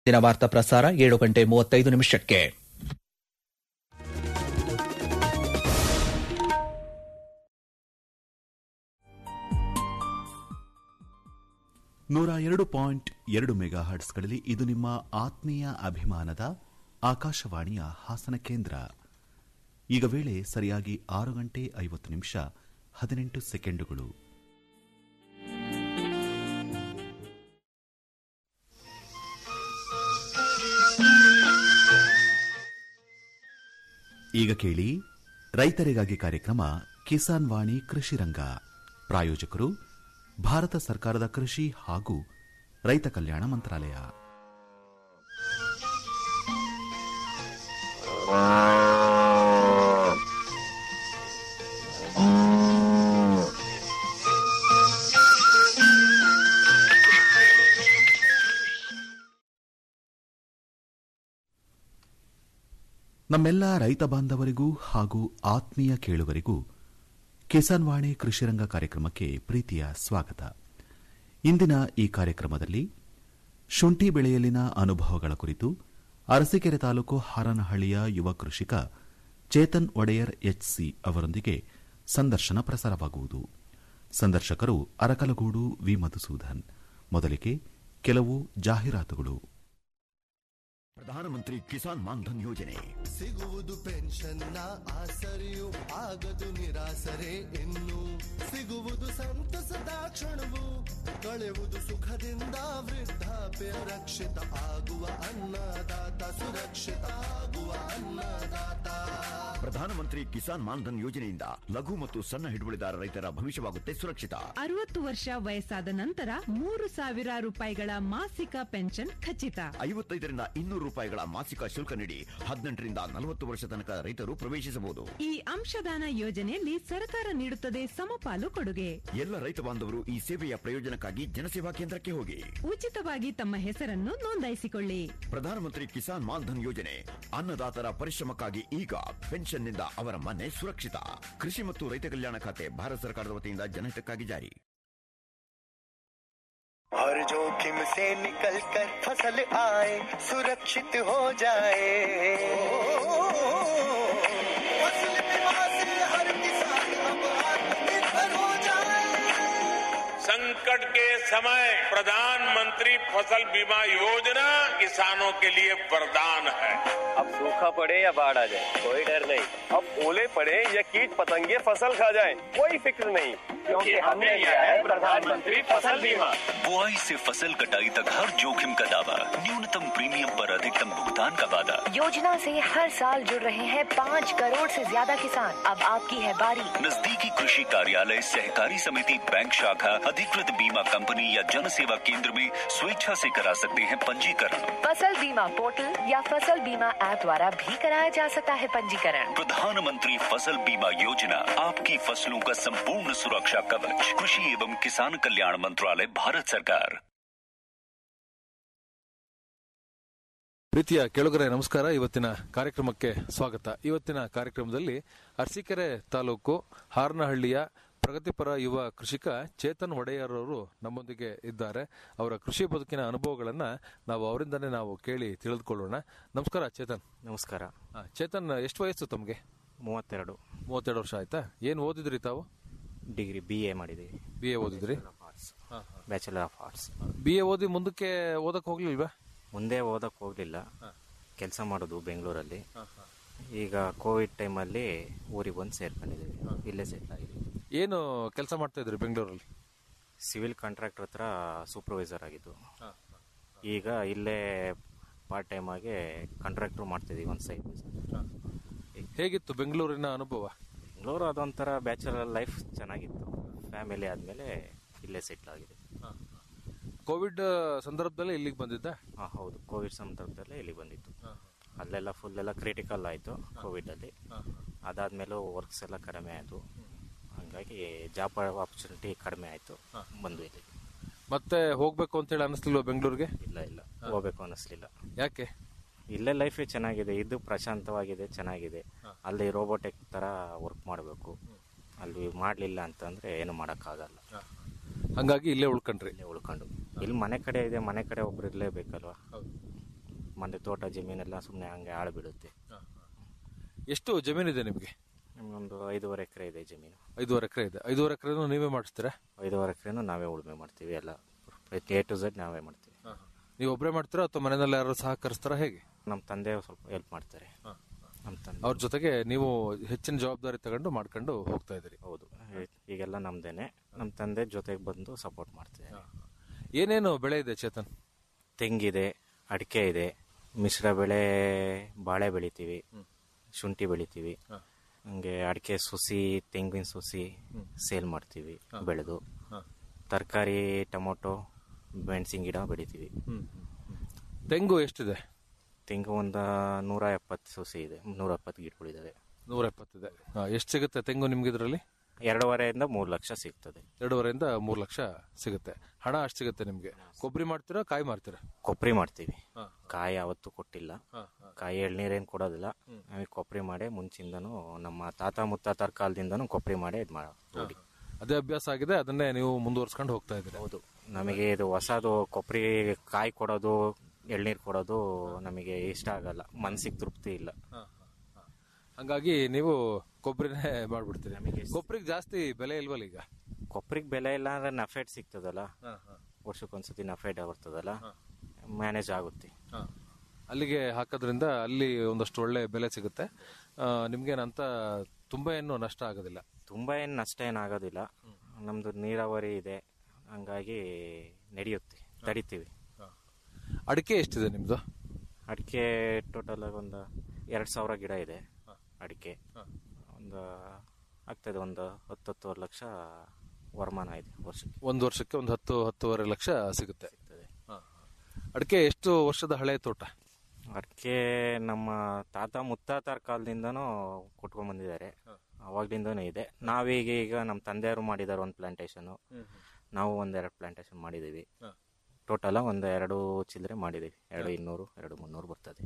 ಮುಂದಿನ ವಾರ್ತಾ ಪ್ರಸಾರ ಏಳು ಗಂಟೆ ಮೂವತ್ತೈದು ನಿಮಿಷಕ್ಕೆ ನೂರ ಎರಡು ಪಾಯಿಂಟ್ ಎರಡು ಮೆಗಾ ಹರ್ಟ್ಸ್ಗಳಲ್ಲಿ ಇದು ನಿಮ್ಮ ಆತ್ಮೀಯ ಅಭಿಮಾನದ ಆಕಾಶವಾಣಿಯ ಹಾಸನ ಕೇಂದ್ರ ಈಗ ವೇಳೆ ಸರಿಯಾಗಿ ಆರು ಗಂಟೆ ಐವತ್ತು ನಿಮಿಷ ಹದಿನೆಂಟು ಸೆಕೆಂಡುಗಳು ಈಗ ಕೇಳಿ ರೈತರಿಗಾಗಿ ಕಾರ್ಯಕ್ರಮ ಕಿಸಾನ್ ವಾಣಿ ಕೃಷಿ ರಂಗ ಪ್ರಾಯೋಜಕರು ಭಾರತ ಸರ್ಕಾರದ ಕೃಷಿ ಹಾಗೂ ರೈತ ಕಲ್ಯಾಣ ಮಂತ್ರಾಲಯ ನಮ್ಮೆಲ್ಲ ರೈತ ಬಾಂಧವರಿಗೂ ಹಾಗೂ ಆತ್ಮೀಯ ಕೇಳುಗರಿಗೂ ಕಿಸಾನ್ ವಾಣಿ ಕೃಷಿರಂಗ ಕಾರ್ಯಕ್ರಮಕ್ಕೆ ಪ್ರೀತಿಯ ಸ್ವಾಗತ ಇಂದಿನ ಈ ಕಾರ್ಯಕ್ರಮದಲ್ಲಿ ಶುಂಠಿ ಬೆಳೆಯಲ್ಲಿನ ಅನುಭವಗಳ ಕುರಿತು ಅರಸೀಕೆರೆ ತಾಲೂಕು ಹಾರನಹಳ್ಳಿಯ ಯುವ ಕೃಷಿಕ ಚೇತನ್ ಒಡೆಯರ್ ಎಚ್ಸಿ ಅವರೊಂದಿಗೆ ಸಂದರ್ಶನ ಪ್ರಸಾರವಾಗುವುದು ಸಂದರ್ಶಕರು ಅರಕಲಗೂಡು ವಿ ಮಧುಸೂದನ್ ಮೊದಲಿಗೆ ಕೆಲವು ಜಾಹೀರಾತುಗಳು ಪ್ರಧಾನಮಂತ್ರಿ ಕಿಸಾನ್ ಮಾನ್ಧನ್ ಯೋಜನೆ ಸಿಗುವುದು ಪೆನ್ಷನ್ನ ಆಸರೆಯು ಆಗದು ನಿರಾಸರೆ ಇನ್ನು ಸಿಗುವುದು ಸಂತಸದ ಕ್ಷಣವು ಕಳೆವುದು ಸುಖದಿಂದ ವೃದ್ಧಾಪ್ಯ ರಕ್ಷಿತ ಆಗುವ ಅನ್ನದಾತ ಸುರಕ್ಷಿತ ಆಗುವ ಅನ್ನದಾತ ಪ್ರಧಾನಮಂತ್ರಿ ಕಿಸಾನ್ ಮಾನ್ಧನ್ ಯೋಜನೆಯಿಂದ ಲಘು ಮತ್ತು ಸಣ್ಣ ಹಿಡುವಳಿದಾರ ರೈತರ ಭವಿಷ್ಯವಾಗುತ್ತೆ ಸುರಕ್ಷಿತ ಅರವತ್ತು ವರ್ಷ ವಯಸ್ಸಾದ ನಂತರ ಮೂರು ಸಾವಿರ ರೂಪಾಯಿಗಳ ಮಾಸಿಕ ಪೆನ್ಷನ್ ಖಚಿತ ಐವತ್ತೈದರಿಂದ ಇನ್ನೂರು ರೂಪಾಯಿಗಳ ಮಾಸಿಕ ಶುಲ್ಕ ನೀಡಿ ಹದಿನೆಂಟರಿಂದ ನಲವತ್ತು ವರ್ಷ ತನಕ ರೈತರು ಪ್ರವೇಶಿಸಬಹುದು ಈ ಅಂಶದಾನ ಯೋಜನೆಯಲ್ಲಿ ಸರ್ಕಾರ ನೀಡುತ್ತದೆ ಸಮಪಾಲು ಕೊಡುಗೆ ಎಲ್ಲ ರೈತ ಬಾಂಧವರು ಈ ಸೇವೆಯ ಪ್ರಯೋಜನಕ್ಕಾಗಿ ಜನಸೇವಾ ಕೇಂದ್ರಕ್ಕೆ ಹೋಗಿ ಉಚಿತವಾಗಿ ತಮ್ಮ ಹೆಸರನ್ನು ನೋಂದಾಯಿಸಿಕೊಳ್ಳಿ ಪ್ರಧಾನಮಂತ್ರಿ ಕಿಸಾನ್ ಮಾನ್ಧನ್ ಯೋಜನೆ ಅನ್ನದಾತರ ಪರಿಶ್ರಮಕ್ಕಾಗಿ ಈಗ ಪೆನ್ಷನ್ನಿಂದ ಅವರ ಮನೆ ಸುರಕ್ಷಿತ ಕೃಷಿ ಮತ್ತು ರೈತ ಕಲ್ಯಾಣ ಖಾತೆ ಭಾರತ ಸರ್ಕಾರದ ವತಿಯಿಂದ ಜನಹಿತಕ್ಕಾಗಿ ಜಾರಿ हर जोखिम से निकल कर फसल आए सुरक्षित हो जाए फसल बीमा से हर किसान अब आत्मनिर्भर हो जाए संकट के समय प्रधानमंत्री फसल बीमा योजना किसानों के लिए वरदान है अब सूखा पड़े या बाढ़ आ जाए कोई डर नहीं अब ओले पड़े या कीट पतंगे फसल खा जाए कोई फिक्र नहीं क्योंकि हमने लिया है प्रधानमंत्री फसल बीमा बुआई से फसल कटाई तक हर जोखिम का दावा न्यूनतम प्रीमियम पर अधिकतम भुगतान का वादा योजना से हर साल जुड़ रहे हैं पाँच करोड़ से ज्यादा किसान अब आपकी है बारी नजदीकी कृषि कार्यालय सहकारी समिति बैंक शाखा अधिकृत बीमा कंपनी या जन सेवा केंद्र में स्वेच्छा से करा सकते हैं पंजीकरण फसल बीमा पोर्टल या फसल बीमा ऐप द्वारा भी कराया जा सकता है पंजीकरण प्रधानमंत्री फसल बीमा योजना आपकी फसलों का संपूर्ण सुरक्षा कवच कृषि एवं किसान कल्याण मंत्रालय भारत सरकार ಪ್ರೀತಿಯ ಕೆಳಗರೆ ನಮಸ್ಕಾರ ಇವತ್ತಿನ ಕಾರ್ಯಕ್ರಮಕ್ಕೆ ಸ್ವಾಗತ ಇವತ್ತಿನ ಕಾರ್ಯಕ್ರಮದಲ್ಲಿ ಅರಸೀಕೆರೆ ತಾಲೂಕು ಹಾರನಹಳ್ಳಿಯ ಪ್ರಗತಿಪರ ಯುವ ಕೃಷಿಕ ಚೇತನ್ ಒಡೆಯರ್ ಅವರು ನಮ್ಮೊಂದಿಗೆ ಇದ್ದಾರೆ ಅವರ ಕೃಷಿ ಬದುಕಿನ ಅನುಭವಗಳನ್ನ ನಾವು ಅವರಿಂದನೇ ನಾವು ಕೇಳಿ ತಿಳಿದುಕೊಳ್ಳೋಣ ನಮಸ್ಕಾರ ಚೇತನ್ ನಮಸ್ಕಾರ ಆ, ಚೇತನ್ ಎಷ್ಟು ವಯಸ್ಸು ತಮಗೆ ಮೂವತ್ತೆರಡು ಮೂವತ್ತೆರಡು ವರ್ಷ ಆಯ್ತಾ ಏನು ಓದಿದ್ರಿ ತಾವು ಡಿಗ್ರಿ ಬಿ ಎ ಮಾಡಿದ್ದೀವಿ ಬಿ ಎ ಓದಿದ್ರಿ bachelor of arts B A ಓದಿ ಮುಂದಕ್ಕೆ ಓದಕ್ ಹೋಗ್ಲಿಲ್ವಾ ಮುಂದೆ ಓದಕ್ಕೆ ಹೋಗಲಿಲ್ಲ ಕೆಲಸ ಮಾಡೋದು ಬೆಂಗಳೂರಲ್ಲಿ ಈಗ ಕೋವಿಡ್ ಟೈಮಲ್ಲಿ ಊರಿಗೆ ಬಂದು ಸೇರ್ಕೊಂಡಿದ್ದೀವಿ ಇಲ್ಲೇ ಸೆಟ್ಲ್ ಆಗಿದ್ದೀವಿ ಏನು ಕೆಲಸ ಮಾಡ್ತಾ ಇದ್ರಿ ಬೆಂಗಳೂರಲ್ಲಿ ಸಿವಿಲ್ ಕಾಂಟ್ರಾಕ್ಟರ್ ಹತ್ರ ಸೂಪರ್ವೈಸರ್ ಆಗಿದ್ದು ಈಗ ಇಲ್ಲೇ ಪಾರ್ಟ್ ಟೈಮ್ ಆಗಿ ಕಾಂಟ್ರಾಕ್ಟ್ರು ಮಾಡ್ತಿದ್ದೀವಿ ಒಂದು ಸೈಡ್ ಹೇಗಿತ್ತು ಬೆಂಗಳೂರಿನ ಅನುಭವ ಬೆಂಗಳೂರು ಅದೊಂಥರ ಬ್ಯಾಚುಲರ್ ಲೈಫ್ ಚೆನ್ನಾಗಿತ್ತು ಫ್ಯಾಮಿಲಿ ಆದಮೇಲೆ ಇಲ್ಲೇ ಸೆಟ್ಲ್ ಆಗಿದೆ ಕೋವಿಡ್ ಸಂದರ್ಭದಲ್ಲಿ ಇಲ್ಲಿಗೆ ಬಂದಿದ್ದ ಹಾಂ ಹೌದು ಕೋವಿಡ್ ಸಂದರ್ಭದಲ್ಲೇ ಇಲ್ಲಿ ಬಂದಿತ್ತು ಅಲ್ಲೆಲ್ಲ ಫುಲ್ ಎಲ್ಲ ಕ್ರಿಟಿಕಲ್ ಆಯಿತು ಕೋವಿಡಲ್ಲಿ ಅದಾದಮೇಲೂ ವರ್ಕ್ಸ್ ಎಲ್ಲ ಕಡಿಮೆ ಆಯಿತು ಹಾಗಾಗಿ ಜಾಬ್ ಆಪರ್ಚುನಿಟಿ ಕಡಿಮೆ ಆಯಿತು ಬಂದು ಇಲ್ಲಿ ಮತ್ತೆ ಹೋಗ್ಬೇಕು ಅಂತ ಹೇಳಿ ಅನಿಸ್ಲಿಲ್ವಾ ಬೆಂಗಳೂರಿಗೆ ಇಲ್ಲ ಇಲ್ಲ ಹೋಗ್ಬೇಕು ಅನ್ನಿಸ್ಲಿಲ್ಲ ಯಾಕೆ ಇಲ್ಲೇ ಲೈಫೇ ಚೆನ್ನಾಗಿದೆ ಇದು ಪ್ರಶಾಂತವಾಗಿದೆ ಚೆನ್ನಾಗಿದೆ ಅಲ್ಲಿ ರೋಬೋಟಿಕ್ ಥರ ವರ್ಕ್ ಮಾಡಬೇಕು ಅಲ್ಲಿ ಮಾಡಲಿಲ್ಲ ಅಂತಂದರೆ ಏನು ಮಾಡೋಕ್ಕಾಗಲ್ಲ ಹಂಗಾಗಿ ಇಲ್ಲೇ ಉಳ್ಕೊಂಡ್ರಿ ಇಲ್ಲೇ ಉಳ್ಕೊಂಡು ಇಲ್ಲಿ ಮನೆ ಕಡೆ ಇದೆ ಮನೆ ಕಡೆ ಒಬ್ರು ಇರಲೇಬೇಕಲ್ವಾ ಮಂದಿ ತೋಟ ಜಮೀನೆಲ್ಲ ಸುಮ್ಮನೆ ಹಂಗೆ ಹಾಳು ಬೀಳುತ್ತೆ ಎಷ್ಟು ಜಮೀನಿದೆ ನಿಮಗೆ ನಮಗೊಂದು ಐದೂವರೆ ಎಕರೆ ಇದೆ ಜಮೀನು ಐದೂವರೆ ಎಕರೆ ಇದೆ ಐದೂವರೆ ಎಕರೆನೂ ನೀವೇ ಮಾಡಿಸ್ತೀರಾ ಐದೂವರೆ ಎಕರೆನೂ ನಾವೇ ಉಳುಮೆ ಮಾಡ್ತೀವಿ ಎಲ್ಲ ಎ ಟು ಝೆಡ್ ನಾವೇ ಮಾಡ್ತೀವಿ ನೀವು ಒಬ್ಬರೇ ಮಾಡ್ತೀರಾ ಅಥವಾ ಮನೆಯಲ್ಲಿ ಯಾರು ಸಹಕರಿಸ್ತಾರಾ ಹೇಗೆ ನಮ್ಮ ತಂದೆ ಸ್ವಲ್ಪ ಹೆಲ್ಪ್ ಮಾಡ್ತಾರೆ ನಮ್ಮ ತಂದೆ ಅವ್ರ ಜೊತೆಗೆ ನೀವು ಹೆಚ್ಚಿನ ಜವಾಬ್ದಾರಿ ತಗೊಂಡು ಮಾಡ್ಕೊಂಡು ಹೋಗ್ತಾ ಇದ್ದೀರಿ ಹೌದು ಈಗೆಲ್ಲ ನಮ್ದೇನೆ ನಮ್ಮ ತಂದೆ ಜೊತೆಗೆ ಬಂದು ಸಪೋರ್ಟ್ ಮಾಡ್ತಿದ್ದಾರೆ ಏನೇನು ಬೆಳೆ ಇದೆ ಚೇತನ್ ತೆಂಗಿದೆ ಅಡಿಕೆ ಇದೆ ಮಿಶ್ರ ಬೆಳೆ ಬಾಳೆ ಬೆಳಿತೀವಿ ಶುಂಠಿ ಬೆಳಿತೀವಿ ಹಂಗೆ ಅಡಿಕೆ ಸುಸಿ ತೆಂಗಿನ ಸುಸಿ ಸೇಲ್ ಮಾಡ್ತೀವಿ ಬೆಳೆದು ತರಕಾರಿ ಟೊಮೊಟೊ ಮೆಣಸಿನ ಗಿಡ ಬೆಳಿತೀವಿ ತೆಂಗು ಎಷ್ಟಿದೆ ತೆಂಗು ಒಂದು ನೂರ ಎಪ್ಪತ್ತು ಸುಸಿ ಇದೆ ನೂರ ಎಪ್ಪತ್ತು ಗಿಡಗಳಿದ್ದಾವೆ ನೂರ ಎಪ್ಪತ್ತಿದೆ ಎಷ್ಟು ಸಿಗುತ್ತೆ ತೆಂಗು ನಿಮ್ಗೆ ಇದರಲ್ಲಿ ಎರಡೂವರೆಯಿಂದ ಮೂರು ಲಕ್ಷ ಸಿಗ್ತದೆ ಎರಡೂವರೆಯಿಂದ ಮೂರು ಲಕ್ಷ ಸಿಗುತ್ತೆ ಹಣ ಅಷ್ಟು ಸಿಗುತ್ತೆ ನಿಮ್ಗೆ ಕೊಬ್ಬರಿ ಮಾಡ್ತೀರಾ ಕಾಯಿ ಮಾಡ್ತೀರಾ ಕೊಬ್ಬರಿ ಮಾಡ್ತೀವಿ ಕಾಯಿ ಯಾವತ್ತೂ ಕೊಟ್ಟಿಲ್ಲ ಕಾಯಿ ಎಳ್ನೀರೇನು ಕೊಡೋದಿಲ್ಲ ನಮಗೆ ಕೊಬ್ಬರಿ ಮಾಡಿ ಮುಂಚಿಂದನೂ ನಮ್ಮ ತಾತ ಮುತ್ತಾತರ ಕಾಲದಿಂದನೂ ಕೊಬ್ಬರಿ ಮಾಡಿ ಇದು ಮಾಡೋ ರೂಢಿ ಅದೇ ಅಭ್ಯಾಸ ಆಗಿದೆ ಅದನ್ನೇ ನೀವು ಮುಂದುವರ್ಸ್ಕೊಂಡು ಹೋಗ್ತಾ ಇದ್ದೀರಿ ಹೌದು ನಮಗೆ ಇದು ಹೊಸದು ಕೊಬ್ಬರಿ ಕಾಯಿ ಕೊಡೋದು ಎಳ್ನೀರು ಕೊಡೋದು ನಮಗೆ ಇಷ್ಟ ಆಗಲ್ಲ ಮನ್ಸಿಗೆ ತೃಪ್ತಿ ಇಲ್ಲ ಹಂಗಾಗಿ ನೀವು ಕೊಬ್ಬರಿನೇ ಮಾಡ್ಬಿಡ್ತೀರಿ ಕೊಬ್ಬರಿಗೆ ಜಾಸ್ತಿ ಬೆಲೆ ಇಲ್ವಲ್ಲ ಈಗ ಕೊಬ್ಬರಿಗೆ ಬೆಲೆ ಇಲ್ಲ ಅಂದ್ರೆ ನಫೆಡ್ ಸಿಗ್ತದಲ್ಲ ವರ್ಷಕ್ಕೊಂದ್ಸತಿ ನಫೆಡ್ ಬರ್ತದಲ್ಲ ಮ್ಯಾನೇಜ್ ಆಗುತ್ತೆ ಅಲ್ಲಿಗೆ ಹಾಕೋದ್ರಿಂದ ಅಲ್ಲಿ ಒಂದಷ್ಟು ಒಳ್ಳೆ ಬೆಲೆ ಸಿಗುತ್ತೆ ಆ, ನಿಮ್ಗೇನಂತ ತುಂಬಾ ಏನು ನಷ್ಟ ಆಗೋದಿಲ್ಲ ತುಂಬ ಏನು ನಷ್ಟ ಏನಾಗೋದಿಲ್ಲ ನಮ್ದು ನೀರಾವರಿ ಇದೆ ಹಂಗಾಗಿ ನಡೆಯುತ್ತೆ ತಡಿತೀವಿ ಅಡಿಕೆ ಎಷ್ಟಿದೆ ನಿಮ್ದು ಅಡಿಕೆ ಟೋಟಲ್ ಆಗಿ ಒಂದು ಎರಡು ಸಾವಿರ ಗಿಡ ಇದೆ ಅಡಿಕೆ ಒಂದು ಆಗ್ತದೆ ಒಂದು ಹತ್ತತ್ತುವರೆ ಲಕ್ಷ ವರಮಾನ ಇದೆ ವರ್ಷಕ್ಕೆ ಒಂದು ವರ್ಷಕ್ಕೆ ಒಂದು ಹತ್ತು ಹತ್ತುವರೆ ಲಕ್ಷ ಸಿಗುತ್ತೆ ಅಡಿಕೆ ಎಷ್ಟು ವರ್ಷದ ಹಳೆ ತೋಟ ಅಡಿಕೆ ನಮ್ಮ ತಾತ ಮುತ್ತಾತರ ಕಾಲದಿಂದನೂ ಕೊಟ್ಕೊಂಡ್ ಬಂದಿದ್ದಾರೆ ಅವಾಗ್ಲಿಂದನೂ ಇದೆ ನಾವೀಗ ಈಗ ನಮ್ಮ ತಂದೆಯವರು ಮಾಡಿದ್ದಾರೆ ಒಂದು ಪ್ಲಾಂಟೇಶನ್ ನಾವು ಒಂದೆರಡು ಪ್ಲಾಂಟೇಶನ್ ಮಾಡಿದೀವಿ ಟೋಟಲ ಒಂದು ಎರಡು ಚಿಲ್ಲರೆ ಮಾಡಿದೀವಿ ಎರಡು ಇನ್ನೂರು ಎರಡು ಮುನ್ನೂರು ಬರ್ತದೆ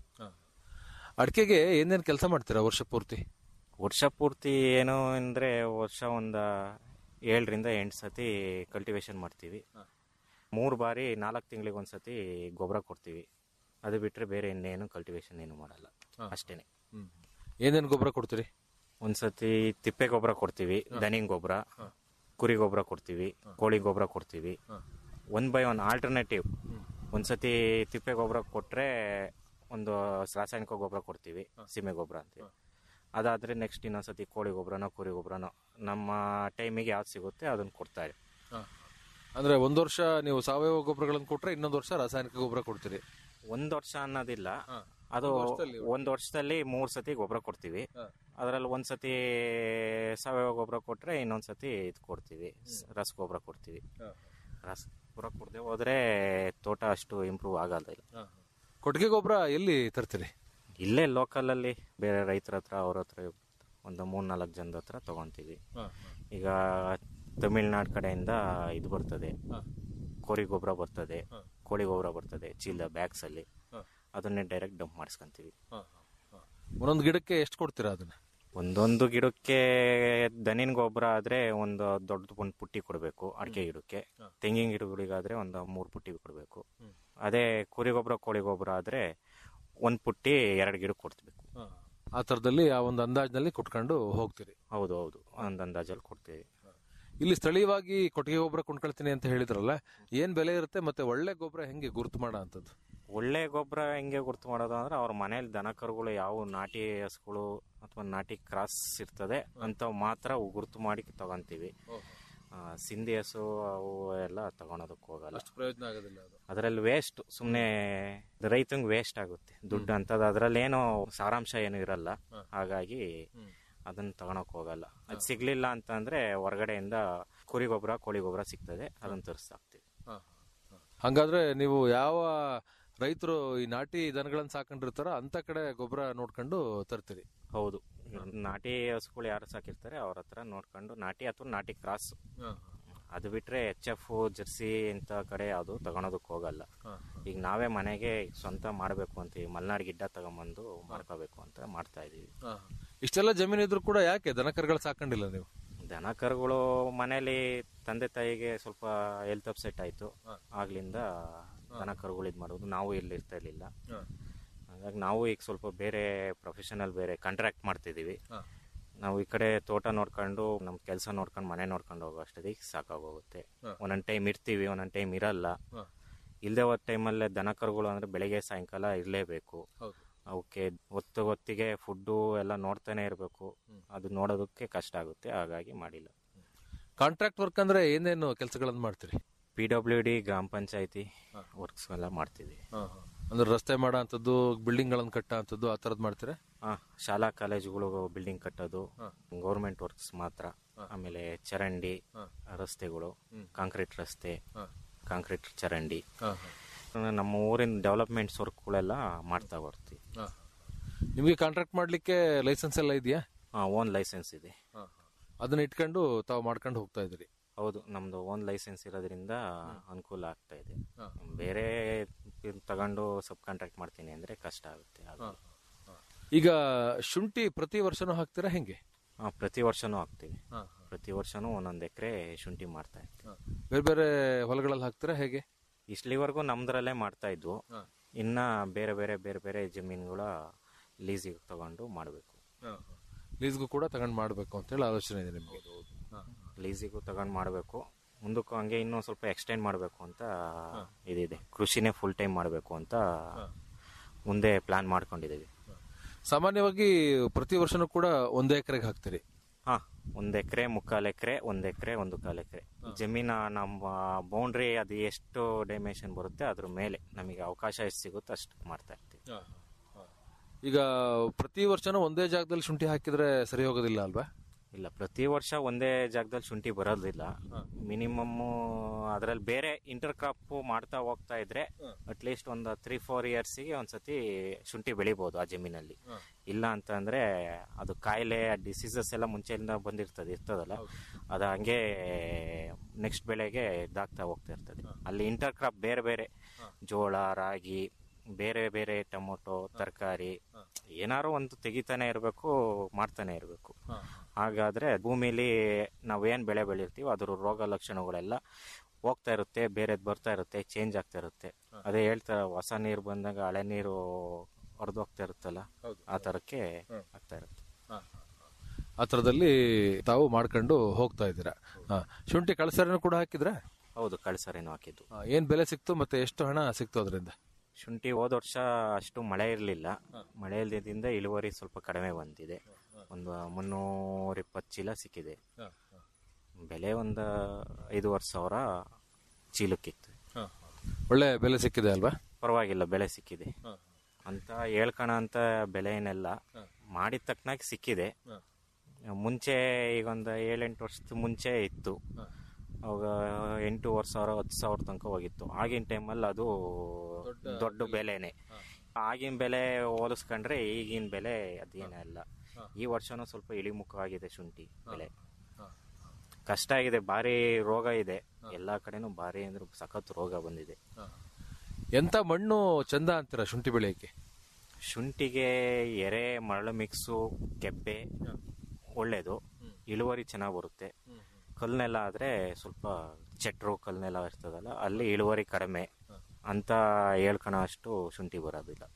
ಅಡಿಕೆಗೆ ಏನೇನು ಕೆಲಸ ಮಾಡ್ತೀರಾ ವರ್ಷ ಪೂರ್ತಿ ವರ್ಷ ಪೂರ್ತಿ ಏನು ಅಂದ್ರೆ ವರ್ಷ ಒಂದು ಏಳರಿಂದ ಎಂಟು ಸತಿ ಕಲ್ಟಿವೇಶನ್ ಮಾಡ್ತೀವಿ ಮೂರು ಬಾರಿ ನಾಲ್ಕು ತಿಂಗಳಿಗೆ ಒಂದ್ಸತಿ ಗೊಬ್ಬರ ಕೊಡ್ತೀವಿ ಅದು ಬಿಟ್ರೆ ಬೇರೆ ಇನ್ನೇನು ಕಲ್ಟಿವೇಶನ್ ಏನು ಮಾಡಲ್ಲ ಅಷ್ಟೇನೆ ಏನೇನು ಗೊಬ್ಬರ ಕೊಡ್ತೀರಿ ಒಂದ್ಸತಿ ತಿಪ್ಪೆ ಗೊಬ್ಬರ ಕೊಡ್ತೀವಿ ದನಿಂಗ್ ಗೊಬ್ಬರ ಕುರಿ ಗೊಬ್ಬರ ಕೊಡ್ತೀವಿ ಕೋಳಿ ಗೊಬ್ಬರ ಕೊಡ್ತೀವಿ ಒನ್ ಬೈ ಒನ್ ಆಲ್ಟರ್ನೇಟಿವ್ ಒಂದ್ಸತಿ ತಿಪ್ಪೆ ಗೊಬ್ಬರ ಕೊಟ್ರೆ ಒಂದು ರಾಸಾಯನಿಕ ಗೊಬ್ಬರ ಕೊಡ್ತೀವಿ ಸೀಮೆ ಗೊಬ್ಬರ ಅಂತೀವಿ ಅದಾದ್ರೆ ನೆಕ್ಸ್ಟ್ ಇನ್ನೊಂದ್ಸತಿ ಕೋಳಿ ಗೊಬ್ಬರನೋ ಕುರಿ ಗೊಬ್ಬರನೋ ನಮ್ಮ ಟೈಮಿಗೆ ಯಾವ್ದು ಸಿಗುತ್ತೆ ಅದನ್ನ ಕೊಡ್ತಾರೆ ಅಂದ್ರೆ ಒಂದ್ ವರ್ಷ ನೀವು ಸಾವಯವ ಗೊಬ್ಬರಗಳನ್ನು ಕೊಟ್ರೆ ಇನ್ನೊಂದು ವರ್ಷ ರಾಸಾಯನಿಕ ಗೊಬ್ಬರ ಕೊಡ್ತೀರಿ ಒಂದ್ ವರ್ಷ ಅನ್ನೋದಿಲ್ಲ ಅದು ಒಂದ್ ವರ್ಷದಲ್ಲಿ ಒಂದ್ ವರ್ಷದಲ್ಲಿ ಮೂರ್ ಸತಿ ಗೊಬ್ಬರ ಕೊಡ್ತೀವಿ ಅದ್ರಲ್ಲಿ ಒಂದ್ ಸತಿ ಸಾವಯವ ಗೊಬ್ಬರ ಕೊಟ್ರೆ ಇನ್ನೊಂದ್ ಸತಿ ಇದು ಕೊಡ್ತೀವಿ ಸ್- ರಸ ಗೊಬ್ಬರ ಕೊಡ್ತೀವಿ ರಸ ಗೊಬ್ಬರ ಕೊಡದೆ ಹೋದ್ರೆ ತೋಟ ಅಷ್ಟು ಇಂಪ್ರೂವ್ ಆಗೋದಿಲ್ಲ ಕೊಟ್ಟಿಗೆ ಗೊಬ್ಬರ ಎಲ್ಲಿ ತರ್ತೀರಿ ಇಲ್ಲೇ ಲೋಕಲ್ ಅಲ್ಲಿ ಬೇರೆ ರೈತರ ಹತ್ರ ಅವ್ರ ಹತ್ರ ಒಂದು ಮೂರ್ ನಾಲ್ಕು ಜನದ ಹತ್ರ ತಗೊಂತೀವಿ ಈಗ ತಮಿಳ್ನಾಡು ಕಡೆಯಿಂದ ಇದು ಬರ್ತದೆ ಕೋರಿ ಗೊಬ್ಬರ ಬರ್ತದೆ ಕೋಳಿ ಗೊಬ್ಬರ ಬರ್ತದೆ ಚೀಲ ಬ್ಯಾಗ್ಸ್ ಅಲ್ಲಿ ಅದನ್ನೇ ಡೈರೆಕ್ಟ್ ಡಂಪ್ ಮಾಡಿಸ್ಕೊಂತೀವಿ ಒಂದೊಂದು ಗಿಡಕ್ಕೆ ಎಷ್ಟು ಕೊಡ್ತೀರಾ ಅದನ್ನ ಒಂದೊಂದು ಗಿಡಕ್ಕೆ ದನಿನ ಗೊಬ್ಬರ ಆದ್ರೆ ಒಂದು ದೊಡ್ಡ ಒಂದು ಪುಟ್ಟಿ ಕೊಡಬೇಕು ಅಡಿಕೆ ಗಿಡಕ್ಕೆ ತೆಂಗಿನ ಗಿಡಗಳಿಗಾದ್ರೆ ಒಂದು ಮೂರು ಪುಟ್ಟಿ ಕೊಡಬೇಕು ಅದೇ ಕುರಿ ಗೊಬ್ಬರ ಕೋಳಿ ಗೊಬ್ಬರ ಆದ್ರೆ ಒಂದ್ ಪುಟ್ಟಿ ಎರಡು ಗಿಡಕ್ಕೆ ಕೊಡ್ಬೇಕು ಆ ತರದಲ್ಲಿ ಆ ಒಂದು ಅಂದಾಜಿನಲ್ಲಿ ಕೊಟ್ಕೊಂಡು ಹೋಗ್ತೀರಿ ಹೌದು ಹೌದು ಒಂದ್ ಅಂದಾಜಲ್ಲಿ ಕೊಡ್ತೀವಿ ಇಲ್ಲಿ ಸ್ಥಳೀಯವಾಗಿ ಕೊಟ್ಟಿಗೆ ಗೊಬ್ಬರ ಕೊಂಡ್ಕೊಳ್ತೀನಿ ಅಂತ ಹೇಳಿದ್ರಲ್ಲ ಏನ್ ಬೆಲೆ ಇರುತ್ತೆ ಮತ್ತೆ ಒಳ್ಳೆ ಗೊಬ್ಬರ ಹೆಂಗೆ ಗುರುತು ಮಾಡೋ ಅಂತದ್ದು ಒಳ್ಳೆ ಗೊಬ್ಬರ ಹೆಂಗೆ ಗುರ್ತು ಮಾಡೋದು ಅಂದ್ರೆ ಅವ್ರ ಮನೇಲಿ ದನ ಕರುಗಳು ಯಾವ ನಾಟಿ ಹಸುಗಳು ಅಥವಾ ನಾಟಿ ಕ್ರಾಸ್ ಇರ್ತದೆ ಅಂತವ್ ಮಾತ್ರ ಗುರ್ತು ಮಾಡಿ ತಗೊಂತೀವಿ ಆ, ಸಿಂಧಿ ಹಸು ಅವು ಎಲ್ಲ ತಗೊಳೋದಕ್ಕೆ ಹೋಗಲ್ಲ ಪ್ರಯೋಜನ ಆಗೋದಿಲ್ಲ ಅದು ಅದರಲ್ಲಿ ವೇಸ್ಟ್ ಸುಮ್ಮನೆ ರೈತಂಗೆ ವೇಸ್ಟ್ ಆಗುತ್ತೆ ದುಡ್ಡು ಅಂತದ್ದು ಅದ್ರಲ್ಲಿ ಏನೋ ಸಾರಾಂಶ ಏನು ಇರಲ್ಲ ಹಾಗಾಗಿ ಅದನ್ನ ತಗೊಳಕ್ ಹೋಗಲ್ಲ ಅದು ಸಿಗ್ಲಿಲ್ಲ ಅಂತಂದ್ರೆ ಹೊರಗಡೆಯಿಂದ ಕುರಿ ಗೊಬ್ಬರ ಕೋಳಿ ಗೊಬ್ಬರ ಸಿಗ್ತದೆ ಅದನ್ನ ತರಿಸ್ತಾಕ್ತಿವಿ ಹಂಗಾದ್ರೆ ನೀವು ಯಾವ ರೈತರು ಈ ನಾಟಿ ದನಗಳನ್ನ ಸಾಕೊಂಡಿರ್ತಾರೋ ಅಂತ ಕಡೆ ಗೊಬ್ಬರ ನೋಡ್ಕೊಂಡು ತರ್ತೀರಿ ಹೌದು ನಾಟಿ ಹಸುಗಳು ಯಾರು ಸಾಕಿರ್ತಾರೆ ಅವ್ರ ಹತ್ರ ನೋಡ್ಕೊಂಡು ನಾಟಿ ಅಥವಾ ನಾಟಿ ಕ್ರಾಸ್ ಅದು ಬಿಟ್ರೆ ಎಚ್ ಎಫ್ ಜರ್ಸಿ ಇಂಥ ಕಡೆ ಯಾವುದು ತಗೊಳೋದಕ್ಕೆ ಹೋಗಲ್ಲ ಈಗ ನಾವೇ ಮನೆಗೆ ಸ್ವಂತ ಮಾಡಬೇಕು ಅಂತೀವಿ ಮಲ್ನಾಡ್ ಗಿಡ್ಡ ತಗೊಂಬಂದು ಮಾಡ್ಕೋಬೇಕು ಅಂತ ಮಾಡ್ತಾ ಇದೀವಿ ಇಷ್ಟೆಲ್ಲ ಜಮೀನು ಇದ್ರು ಕೂಡ ಯಾಕೆ ದನಕರುಗಳು ಸಾಕೊಂಡಿಲ್ಲ ನೀವು ದನ ಕರುಗಳು ಮನೇಲಿ ತಂದೆ ತಾಯಿಗೆ ಸ್ವಲ್ಪ ಹೆಲ್ತ್ ಅಪ್ಸೆಟ್ ಆಯ್ತು ಆಗ್ಲಿಂದ ದನ ಕರುಗಳು ಇದು ಮಾಡೋದು ನಾವು ಇಲ್ಲಿ ಇರ್ತಾ ಇರ್ಲಿಲ್ಲ ಹಾಗಾಗಿ ನಾವು ಈಗ ಸ್ವಲ್ಪ ಬೇರೆ ಪ್ರೊಫೆಷನಲ್ ಬೇರೆ ಕಾಂಟ್ರಾಕ್ಟ್ ಮಾಡ್ತಿದ್ದೀವಿ ನಾವು ಈ ಕಡೆ ತೋಟ ನೋಡ್ಕೊಂಡು ನಮ್ಮ ಕೆಲಸ ನೋಡ್ಕೊಂಡು ಮನೆ ನೋಡ್ಕೊಂಡು ಹೋಗೋ ಅಷ್ಟೊತ್ತಿಗೆ ಸಾಕಾಗೋಗುತ್ತೆ ಒಂದೊಂದು ಟೈಮ್ ಇರ್ತೀವಿ ಒಂದೊಂದು ಟೈಮ್ ಇರಲ್ಲ ಇಲ್ಲದೆ ಹೋದ ಟೈಮಲ್ಲೇ ದನ ಕರುಗಳು ಅಂದರೆ ಬೆಳಗ್ಗೆ ಸಾಯಂಕಾಲ ಇರಲೇಬೇಕು ಅವಕ್ಕೆ ಹೊತ್ತು ಹೊತ್ತಿಗೆ ಫುಡ್ಡು ಎಲ್ಲ ನೋಡ್ತಾನೆ ಇರಬೇಕು ಅದು ನೋಡೋದಕ್ಕೆ ಕಷ್ಟ ಆಗುತ್ತೆ ಹಾಗಾಗಿ ಮಾಡಿಲ್ಲ ಕಾಂಟ್ರಾಕ್ಟ್ ವರ್ಕ್ ಅಂದ್ರೆ ಏನೇನು ಕೆಲಸಗಳನ್ನು ಮಾಡ್ತೀರಿ ಪಿ ಡಬ್ಲ್ಯೂ ಡಿ ಗ್ರಾಮ ಪಂಚಾಯತಿ ವರ್ಕ್ಸ್ ಎಲ್ಲ ಮಾಡ್ತಿದ್ವಿ ಅಂದ್ರೆ ರಸ್ತೆ ಮಾಡೋ ಅಂಥದ್ದು ಬಿಲ್ಡಿಂಗ್ಗಳನ್ನು ಕಟ್ಟೋ ಅಂಥದ್ದು ಆ ಥರದ್ದು ಮಾಡ್ತೀರಾ ಹಾ ಶಾಲಾ ಕಾಲೇಜುಗಳು ಬಿಲ್ಡಿಂಗ್ ಕಟ್ಟೋದು ಗೌರ್ಮೆಂಟ್ ವರ್ಕ್ಸ್ ಮಾತ್ರ ಆಮೇಲೆ ಚರಂಡಿ ರಸ್ತೆಗಳು ಕಾಂಕ್ರೀಟ್ ರಸ್ತೆ ಕಾಂಕ್ರೀಟ್ ಚರಂಡಿ ನಮ್ಮ ಊರಿನ ಡೆವಲಪ್ಮೆಂಟ್ಸ್ ವರ್ಕ್ಗಳೆಲ್ಲ ಮಾಡ್ತಾ ಬರ್ತೀವಿ ನಿಮಗೆ ಕಾಂಟ್ರಾಕ್ಟ್ ಮಾಡ್ಲಿಕ್ಕೆ ಲೈಸೆನ್ಸ್ ಎಲ್ಲ ಇದೆಯಾ ಓನ್ ಲೈಸೆನ್ಸ್ ಇದೆ ಅದನ್ನ ಇಟ್ಕೊಂಡು ತಾವು ಮಾಡ್ಕೊಂಡು ಹೋಗ್ತಾ ಇದ್ರಿ ಹೌದು ನಮ್ದು ಓನ್ ಲೈಸೆನ್ಸ್ ಇರೋದ್ರಿಂದ ಅನುಕೂಲ ಆಗ್ತಾ ಇದೆ ಬೇರೆ ಇದ್ ತಗೊಂಡು ಸಬ್ ಕಾಂಟ್ರಾಕ್ಟ್ ಮಾಡ್ತೀನಿ ಅಂದ್ರೆ ಕಷ್ಟ ಆಗುತ್ತೆ ಹಾಗಾಗಿ. ಈಗ ಶುಂಠಿ ಪ್ರತಿ ವರ್ಷನೂ ಹಾಕ್ತೀರಾ ಹೆಂಗೆ ಹಾ, ಪ್ರತಿ ವರ್ಷನೂ ಹಾಕ್ತೀವಿ ಪ್ರತಿ ವರ್ಷನೂ ಒಂದೊಂದು ಎಕರೆ ಶುಂಠಿ ಮಾಡ್ತಾ ಇರ್ತೀವಿ ಬೇರೆ ಬೇರೆ ಹೊಲಗಳಲ್ಲಿ ಹಾಕ್ತೀರಾ ಹೇಗೆ ಇಷ್ಟಲಿವರೆಗೂ ನಮ್ದ್ರಲ್ಲೇ ಮಾಡ್ತಾ ಇದ್ವು ಇನ್ನ ಬೇರೆ ಬೇರೆ ಬೇರೆ ಬೇರೆ ಜಮೀನುಗಳ ಲೀಸಿಗೆ ತಗೊಂಡು ಮಾಡಬೇಕು ಲೀಸ್ಗೂ ಕೂಡ ತಗೊಂಡು ಮಾಡಬೇಕು ಅಂತೇಳಿ ಆಲೋಚನೆ ಇದೆ ನಿಮಗೆ ಲೀಸಿಗೂ ತಗೊಂಡು ಮಾಡಬೇಕು ಮುಂದಕ್ಕೂ ಹಂಗೆ ಇನ್ನೂ ಸ್ವಲ್ಪ ಎಕ್ಸ್ಟೆಂಡ್ ಮಾಡಬೇಕು ಅಂತ ಇದಿದೆ ಕೃಷಿನೇ ಫುಲ್ ಟೈಮ್ ಮಾಡಬೇಕು ಅಂತ ಮುಂದೆ ಪ್ಲಾನ್ ಮಾಡ್ಕೊಂಡಿದ್ದೀವಿ ಸಾಮಾನ್ಯವಾಗಿ ಪ್ರತಿ ವರ್ಷನೂ ಕೂಡ ಒಂದೇ ಎಕರೆಗೆ ಹಾಕ್ತೀರಿ ಹಾ ಒಂದ್ ಎಕರೆ ಮುಕ್ಕಾಲ್ ಎಕರೆ ಒಂದ್ ಎಕರೆ ಒಂದು ಕಾಲ್ ಎಕರೆ ಜಮೀನ ನಮ್ಮ ಬೌಂಡ್ರಿ ಅದು ಎಷ್ಟು ಡೈಮೆನ್ಷನ್ ಬರುತ್ತೆ ಅದ್ರ ಮೇಲೆ ನಮಗೆ ಅವಕಾಶ ಎಷ್ಟು ಸಿಗುತ್ತೋ ಅಷ್ಟು ಮಾಡ್ತಾ ಇರ್ತೀವಿ ಈಗ ಪ್ರತಿ ವರ್ಷನೂ ಒಂದೇ ಜಾಗದಲ್ಲಿ ಶುಂಠಿ ಹಾಕಿದ್ರೆ ಸರಿ ಹೋಗೋದಿಲ್ಲ ಅಲ್ವಾ ಇಲ್ಲ ಪ್ರತಿ ವರ್ಷ ಒಂದೇ ಜಾಗದಲ್ಲಿ ಶುಂಠಿ ಬರೋದಿಲ್ಲ ಮಿನಿಮಮ್ ಅದ್ರಲ್ಲಿ ಬೇರೆ ಇಂಟರ್ ಕ್ರಾಪ್ ಮಾಡ್ತಾ ಹೋಗ್ತಾ ಇದ್ರೆ ಅಟ್ಲೀಸ್ಟ್ ಒಂದು ತ್ರೀ ಫೋರ್ ಇಯರ್ಸಿಗೆ ಒಂದ್ಸತಿ ಶುಂಠಿ ಬೆಳಿಬಹುದು ಆ ಜಮೀನಲ್ಲಿ ಇಲ್ಲ ಅಂತ ಅಂದ್ರೆ ಅದು ಕಾಯಿಲೆ ಡಿಸೀಸಸ್ ಎಲ್ಲ ಮುಂಚೆಯಿಂದ ಬಂದಿರ್ತದೆ ಇರ್ತದಲ್ಲ ಅದು ಹಂಗೆ ನೆಕ್ಸ್ಟ್ ಬೆಳೆಗೆ ಇದಾಗ್ತಾ ಹೋಗ್ತಾ ಇರ್ತದೆ ಅಲ್ಲಿ ಇಂಟರ್ ಕ್ರಾಪ್ ಬೇರೆ ಬೇರೆ ಜೋಳ ರಾಗಿ ಬೇರೆ ಬೇರೆ ಟೊಮೊಟೊ ತರಕಾರಿ ಏನಾರು ಒಂದು ತೆಗಿತಾನೆ ಇರಬೇಕು ಮಾಡ್ತಾನೆ ಇರಬೇಕು ಹಾಗಾದ್ರೆ ಭೂಮಿಲಿ ನಾವೇನ್ ಬೆಳೆ ಬೆಳಿರ್ತೀವಿ ಅದ್ರ ರೋಗ ಲಕ್ಷಣಗಳೆಲ್ಲ ಹೋಗ್ತಾ ಇರುತ್ತೆ ಬೇರೆದ್ ಬರ್ತಾ ಇರುತ್ತೆ ಚೇಂಜ್ ಆಗ್ತಾ ಇರುತ್ತೆ ಅದೇ ಹೇಳ್ತಾರ ಹೊಸ ನೀರು ಬಂದಾಗ ಹಳೆ ನೀರು ಹೊರದೋಗ್ತಾ ಇರುತ್ತಲ್ಲ ಆ ತರಕ್ಕೆ ಆಗ್ತಾ ಇರುತ್ತೆ ಆ ಥರದಲ್ಲಿ ತಾವು ಮಾಡ್ಕೊಂಡು ಹೋಗ್ತಾ ಇದ್ದೀರಾ ಹಾ. ಶುಂಠಿ ಕಳಸರನ್ನು ಕೂಡ ಹಾಕಿದ್ರಾ ಹೌದು ಕಳ್ಸರೇನು ಹಾಕಿದ್ದು ಆ, ಏನ್ ಬೆಲೆ ಸಿಕ್ತು ಮತ್ತೆ ಎಷ್ಟು ಹಣ ಸಿಕ್ತು ಅದರಿಂದ ಶುಂಠಿ ಹೋದ ವರ್ಷ ಅಷ್ಟು ಮಳೆ ಇರಲಿಲ್ಲ ಮಳೆ ಇಲ್ಲದಿಂದ ಇಳುವರಿ ಸ್ವಲ್ಪ ಕಡಿಮೆ ಬಂದಿದೆ ಒಂದು ಮುನ್ನೂರ ಇಪ್ಪತ್ತು ಚೀಲ ಸಿಕ್ಕಿದೆ ಬೆಲೆ ಒಂದು ಐದೂವರೆ ಸಾವಿರ ಚೀಲಕ್ಕಿತ್ತು ಒಳ್ಳೆ ಬೆಲೆ ಸಿಕ್ಕಿದೆ ಅಲ್ವಾ ಪರವಾಗಿಲ್ಲ ಬೆಲೆ ಸಿಕ್ಕಿದೆ ಅಂತ ಹೇಳ್ಕಣ ಅಂತ ಬೆಲೆ ಏನೆಲ್ಲ ಮಾಡಿದ ತಕ್ಕನಾಗಿ ಸಿಕ್ಕಿದೆ ಮುಂಚೆ ಈಗ ಒಂದು ಏಳೆಂಟು ವರ್ಷದ ಮುಂಚೆ ಇತ್ತು ಅವಾಗ ಎಂಟೂವರೆ ಸಾವಿರ ಹತ್ತು ಸಾವಿರ ತನಕ ಹೋಗಿತ್ತು ಆಗಿನ ಟೈಮಲ್ಲಿ ಅದು ದೊಡ್ಡ ಬೆಲೆನೆ ಆಗಿನ ಬೆಲೆ ಹೋಲಿಸ್ಕೊಂಡ್ರೆ ಈಗಿನ ಬೆಲೆ ಅದೇನೇ ಅಲ್ಲ ಈ ವರ್ಷನೂ ಸ್ವಲ್ಪ ಇಳಿಮುಖವಾಗಿದೆ ಶುಂಠಿ ಬೆಲೆ ಕಷ್ಟ ಆಗಿದೆ ಭಾರಿ ರೋಗ ಇದೆ ಎಲ್ಲಾ ಕಡೆನೂ ಭಾರಿ ಅಂದ್ರೆ ಸಖತ್ ರೋಗ ಬಂದಿದೆ ಎಂತ ಮಣ್ಣು ಚಂದ ಅಂತೀರ ಶುಂಠಿ ಬೆಳೆಯಕ್ಕೆ ಶುಂಠಿಗೆ ಎರೆ ಮರಳು ಮಿಕ್ಸು ಕೆಬ್ಬೆ ಒಳ್ಳೇದು ಇಳುವರಿ ಚೆನ್ನಾಗಿ ಬರುತ್ತೆ ಕಲ್ನೆಲ್ಲ ಆದ್ರೆ ಸ್ವಲ್ಪ ಚಟ್ರು ಕಲ್ನೆಲ್ಲ ಇರ್ತದಲ್ಲ ಅಲ್ಲಿ ಇಳುವರಿ ಕಡಿಮೆ ಅಂತ ಹೇಳ್ಕೊಳ ಅಷ್ಟು ಶುಂಠಿ ಬರೋದಿಲ್ಲ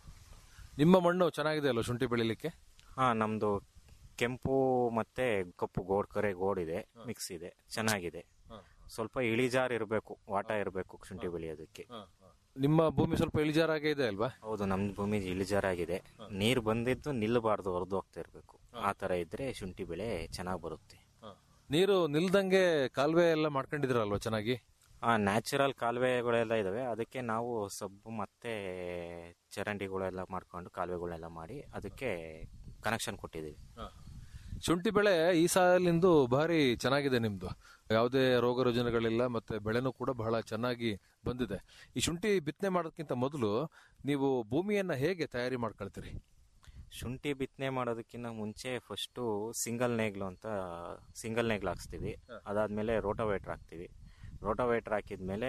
ನಿಮ್ಮ ಮಣ್ಣು ಚೆನ್ನಾಗಿದೆ ಅಲ್ವಾ ಶುಂಠಿ ಬೆಳಿಲಿಕ್ಕೆ ಹಾ ನಮ್ದು ಕೆಂಪು ಮತ್ತೆ ಕಪ್ಪು ಗೋಡ್ ಕರೆ ಗೋಡ್ ಇದೆ ಮಿಕ್ಸ್ ಇದೆ ಚೆನ್ನಾಗಿದೆ ಸ್ವಲ್ಪ ಇಳಿಜಾರ್ ಇರಬೇಕು ವಾಟ ಇರಬೇಕು ಶುಂಠಿ ಬೆಳೆಯೋದಕ್ಕೆ ನಿಮ್ಮ ಭೂಮಿ ಸ್ವಲ್ಪ ಇಳಿಜಾರಾಗೇ ಇದೆ ಅಲ್ವಾ ಹೌದು ನಮ್ ಭೂಮಿ ಇಳಿಜಾರಾಗಿದೆ ನೀರ್ ಬಂದಿದ್ದು ನಿಲ್ಲಬಾರ್ದು ಹೊರದು ಹೋಗ್ತಾ ಇರ್ಬೇಕು ಆ ತರ ಇದ್ರೆ ಶುಂಠಿ ಬೆಳೆ ಚೆನ್ನಾಗಿ ಬರುತ್ತೆ ನೀರು ನಿಲ್ದಂಗೆ ಕಾಲುವೆ ಎಲ್ಲ ಮಾಡ್ಕೊಂಡಿದ್ದೀರಲ್ವಾ ಚೆನ್ನಾಗಿ ಆ ನ್ಯಾಚುರಲ್ ಕಾಲುವೆಗಳೆಲ್ಲ ಇದಾವೆ ಅದಕ್ಕೆ ನಾವು ಸಬ್ಬು ಮತ್ತೆ ಚರಂಡಿಗಳೆಲ್ಲ ಮಾಡ್ಕೊಂಡು ಕಾಲುವೆಗಳೆಲ್ಲ ಮಾಡಿ ಅದಕ್ಕೆ ಕನೆಕ್ಷನ್ ಕೊಟ್ಟಿದ್ದೀವಿ ಶುಂಠಿ ಬೆಳೆ ಈ ಸಾಲಿಂದು ಭಾರಿ ಚೆನ್ನಾಗಿದೆ ನಿಮ್ದು ಯಾವುದೇ ರೋಗ ರುಜಿನಗಳಿಲ್ಲ ಮತ್ತೆ ಬೆಳೆನೂ ಕೂಡ ಬಹಳ ಚೆನ್ನಾಗಿ ಬಂದಿದೆ ಈ ಶುಂಠಿ ಬಿತ್ತನೆ ಮಾಡೋದಕ್ಕಿಂತ ಮೊದಲು ನೀವು ಭೂಮಿಯನ್ನ ಹೇಗೆ ತಯಾರಿ ಮಾಡ್ಕೊಳ್ತೀರಿ ಶುಂಠಿ ಬಿತ್ತನೆ ಮಾಡೋದಕ್ಕಿಂತ ಮುಂಚೆ ಫಸ್ಟು ಸಿಂಗಲ್ ನೇಗ್ಲು ಅಂತ ಸಿಂಗಲ್ ನೇಗ್ಲು ಹಾಕ್ಸ್ತೀವಿ ಅದಾದ್ಮೇಲೆ ರೋಟೋವೇಟ್ರ್ ಹಾಕ್ತೀವಿ ರೋಟೋವೇಟ್ರ್ ಹಾಕಿದ್ಮೇಲೆ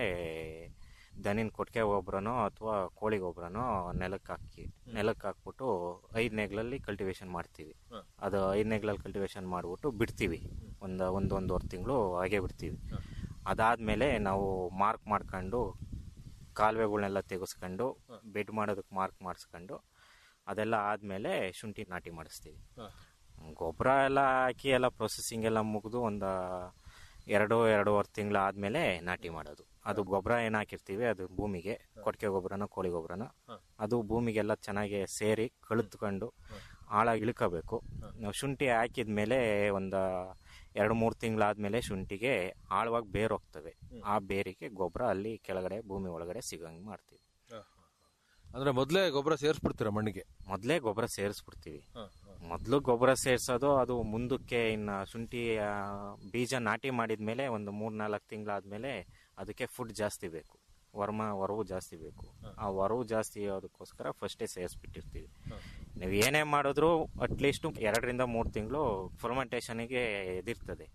ದನಿನ ಕೊಟ್ಟಿಗೆ ಗೊಬ್ಬರನೋ ಅಥವಾ ಕೋಳಿ ಗೊಬ್ಬರನೋ ನೆಲಕ್ಕೆ ಹಾಕಿ ನೆಲಕ್ಕೆ ಹಾಕ್ಬಿಟ್ಟು ಐದು ನೇಗ್ಲಲ್ಲಿ ಕಲ್ಟಿವೇಶನ್ ಮಾಡ್ತೀವಿ ಅದು ಐದು ನೇಗ್ಲಲ್ಲಿ ಕಲ್ಟಿವೇಶನ್ ಮಾಡಿಬಿಟ್ಟು ಬಿಡ್ತೀವಿ ಒಂದು ಒಂದು ಒಂದೂವರೆ ತಿಂಗಳು ಹಾಗೆ ಬಿಡ್ತೀವಿ ಅದಾದ್ಮೇಲೆ ನಾವು ಮಾರ್ಕ್ ಮಾಡ್ಕೊಂಡು ಕಾಲುವೆಗಳನ್ನೆಲ್ಲ ತೆಗೆಸ್ಕೊಂಡು ಬೆಡ್ ಮಾಡೋದಕ್ಕೆ ಮಾರ್ಕ್ ಮಾಡಿಸ್ಕೊಂಡು ಅದೆಲ್ಲ ಆದಮೇಲೆ ಶುಂಠಿ ನಾಟಿ ಮಾಡಿಸ್ತೀವಿ ಗೊಬ್ಬರ ಎಲ್ಲ ಹಾಕಿ ಎಲ್ಲ ಪ್ರೊಸೆಸಿಂಗ್ ಎಲ್ಲ ಮುಗಿದು ಒಂದು ಎರಡು ಎರಡೂವರೆ ತಿಂಗಳು ಆದಮೇಲೆ ನಾಟಿ ಮಾಡೋದು ಅದು ಗೊಬ್ಬರ ಏನು ಹಾಕಿರ್ತೀವಿ ಅದು ಭೂಮಿಗೆ ಕೊಟ್ಟಿಗೆ ಗೊಬ್ಬರನ ಕೋಳಿ ಗೊಬ್ಬರನ ಅದು ಭೂಮಿಗೆಲ್ಲ ಚೆನ್ನಾಗಿ ಸೇರಿ ಕಳೆದುಕೊಂಡು ಆಳಾಗಿ ಇಳ್ಕೋಬೇಕು ನಾವು ಶುಂಠಿ ಹಾಕಿದ ಮೇಲೆ ಒಂದು ಎರಡು ಮೂರು ತಿಂಗಳಾದ್ಮೇಲೆ ಶುಂಠಿಗೆ ಆಳವಾಗಿ ಬೇರು ಹೋಗ್ತವೆ ಆ ಬೇರಿಗೆ ಗೊಬ್ಬರ ಅಲ್ಲಿ ಕೆಳಗಡೆ ಭೂಮಿ ಒಳಗಡೆ ಸಿಗಂಗೆ ಮಾಡ್ತೀವಿ ಅಂದ್ರೆ ಮೊದಲೇ ಗೊಬ್ಬರ ಸೇರಿಸ್ಬಿಡ್ತೀರಾ ಮಣ್ಣಿಗೆ ಮೊದಲೇ ಗೊಬ್ಬರ ಸೇರಿಸ್ಬಿಡ್ತೀವಿ ಮೊದಲು ಗೊಬ್ಬರ ಸೇರಿಸೋದು ಅದು ಮುಂದಕ್ಕೆ ಇನ್ನು ಶುಂಠಿ ಆ, ಬೀಜ ನಾಟಿ ಮಾಡಿದ್ಮೇಲೆ ಒಂದು ಮೂರ್ ನಾಲ್ಕು ತಿಂಗಳಾದ್ಮೇಲೆ ಅದಕ್ಕೆ ಫುಡ್ ಜಾಸ್ತಿ ಬೇಕು ವರ್ಮ ಹೊರವು ಜಾಸ್ತಿ ಬೇಕು ಆ ಹೊರವು ಜಾಸ್ತಿ ಅದಕ್ಕೋಸ್ಕರ ಫಸ್ಟೇ ಸೇರಿಸ್ಬಿಟ್ಟಿರ್ತೀವಿ ನೀವು ಏನೇ ಮಾಡಿದ್ರು ಅಟ್ಲೀಸ್ಟ್ ಎರಡರಿಂದ ಮೂರು ತಿಂಗಳು ಫರ್ಮೆಂಟೇಷನ್ಗೆ ಎದಿರ್ತದೆ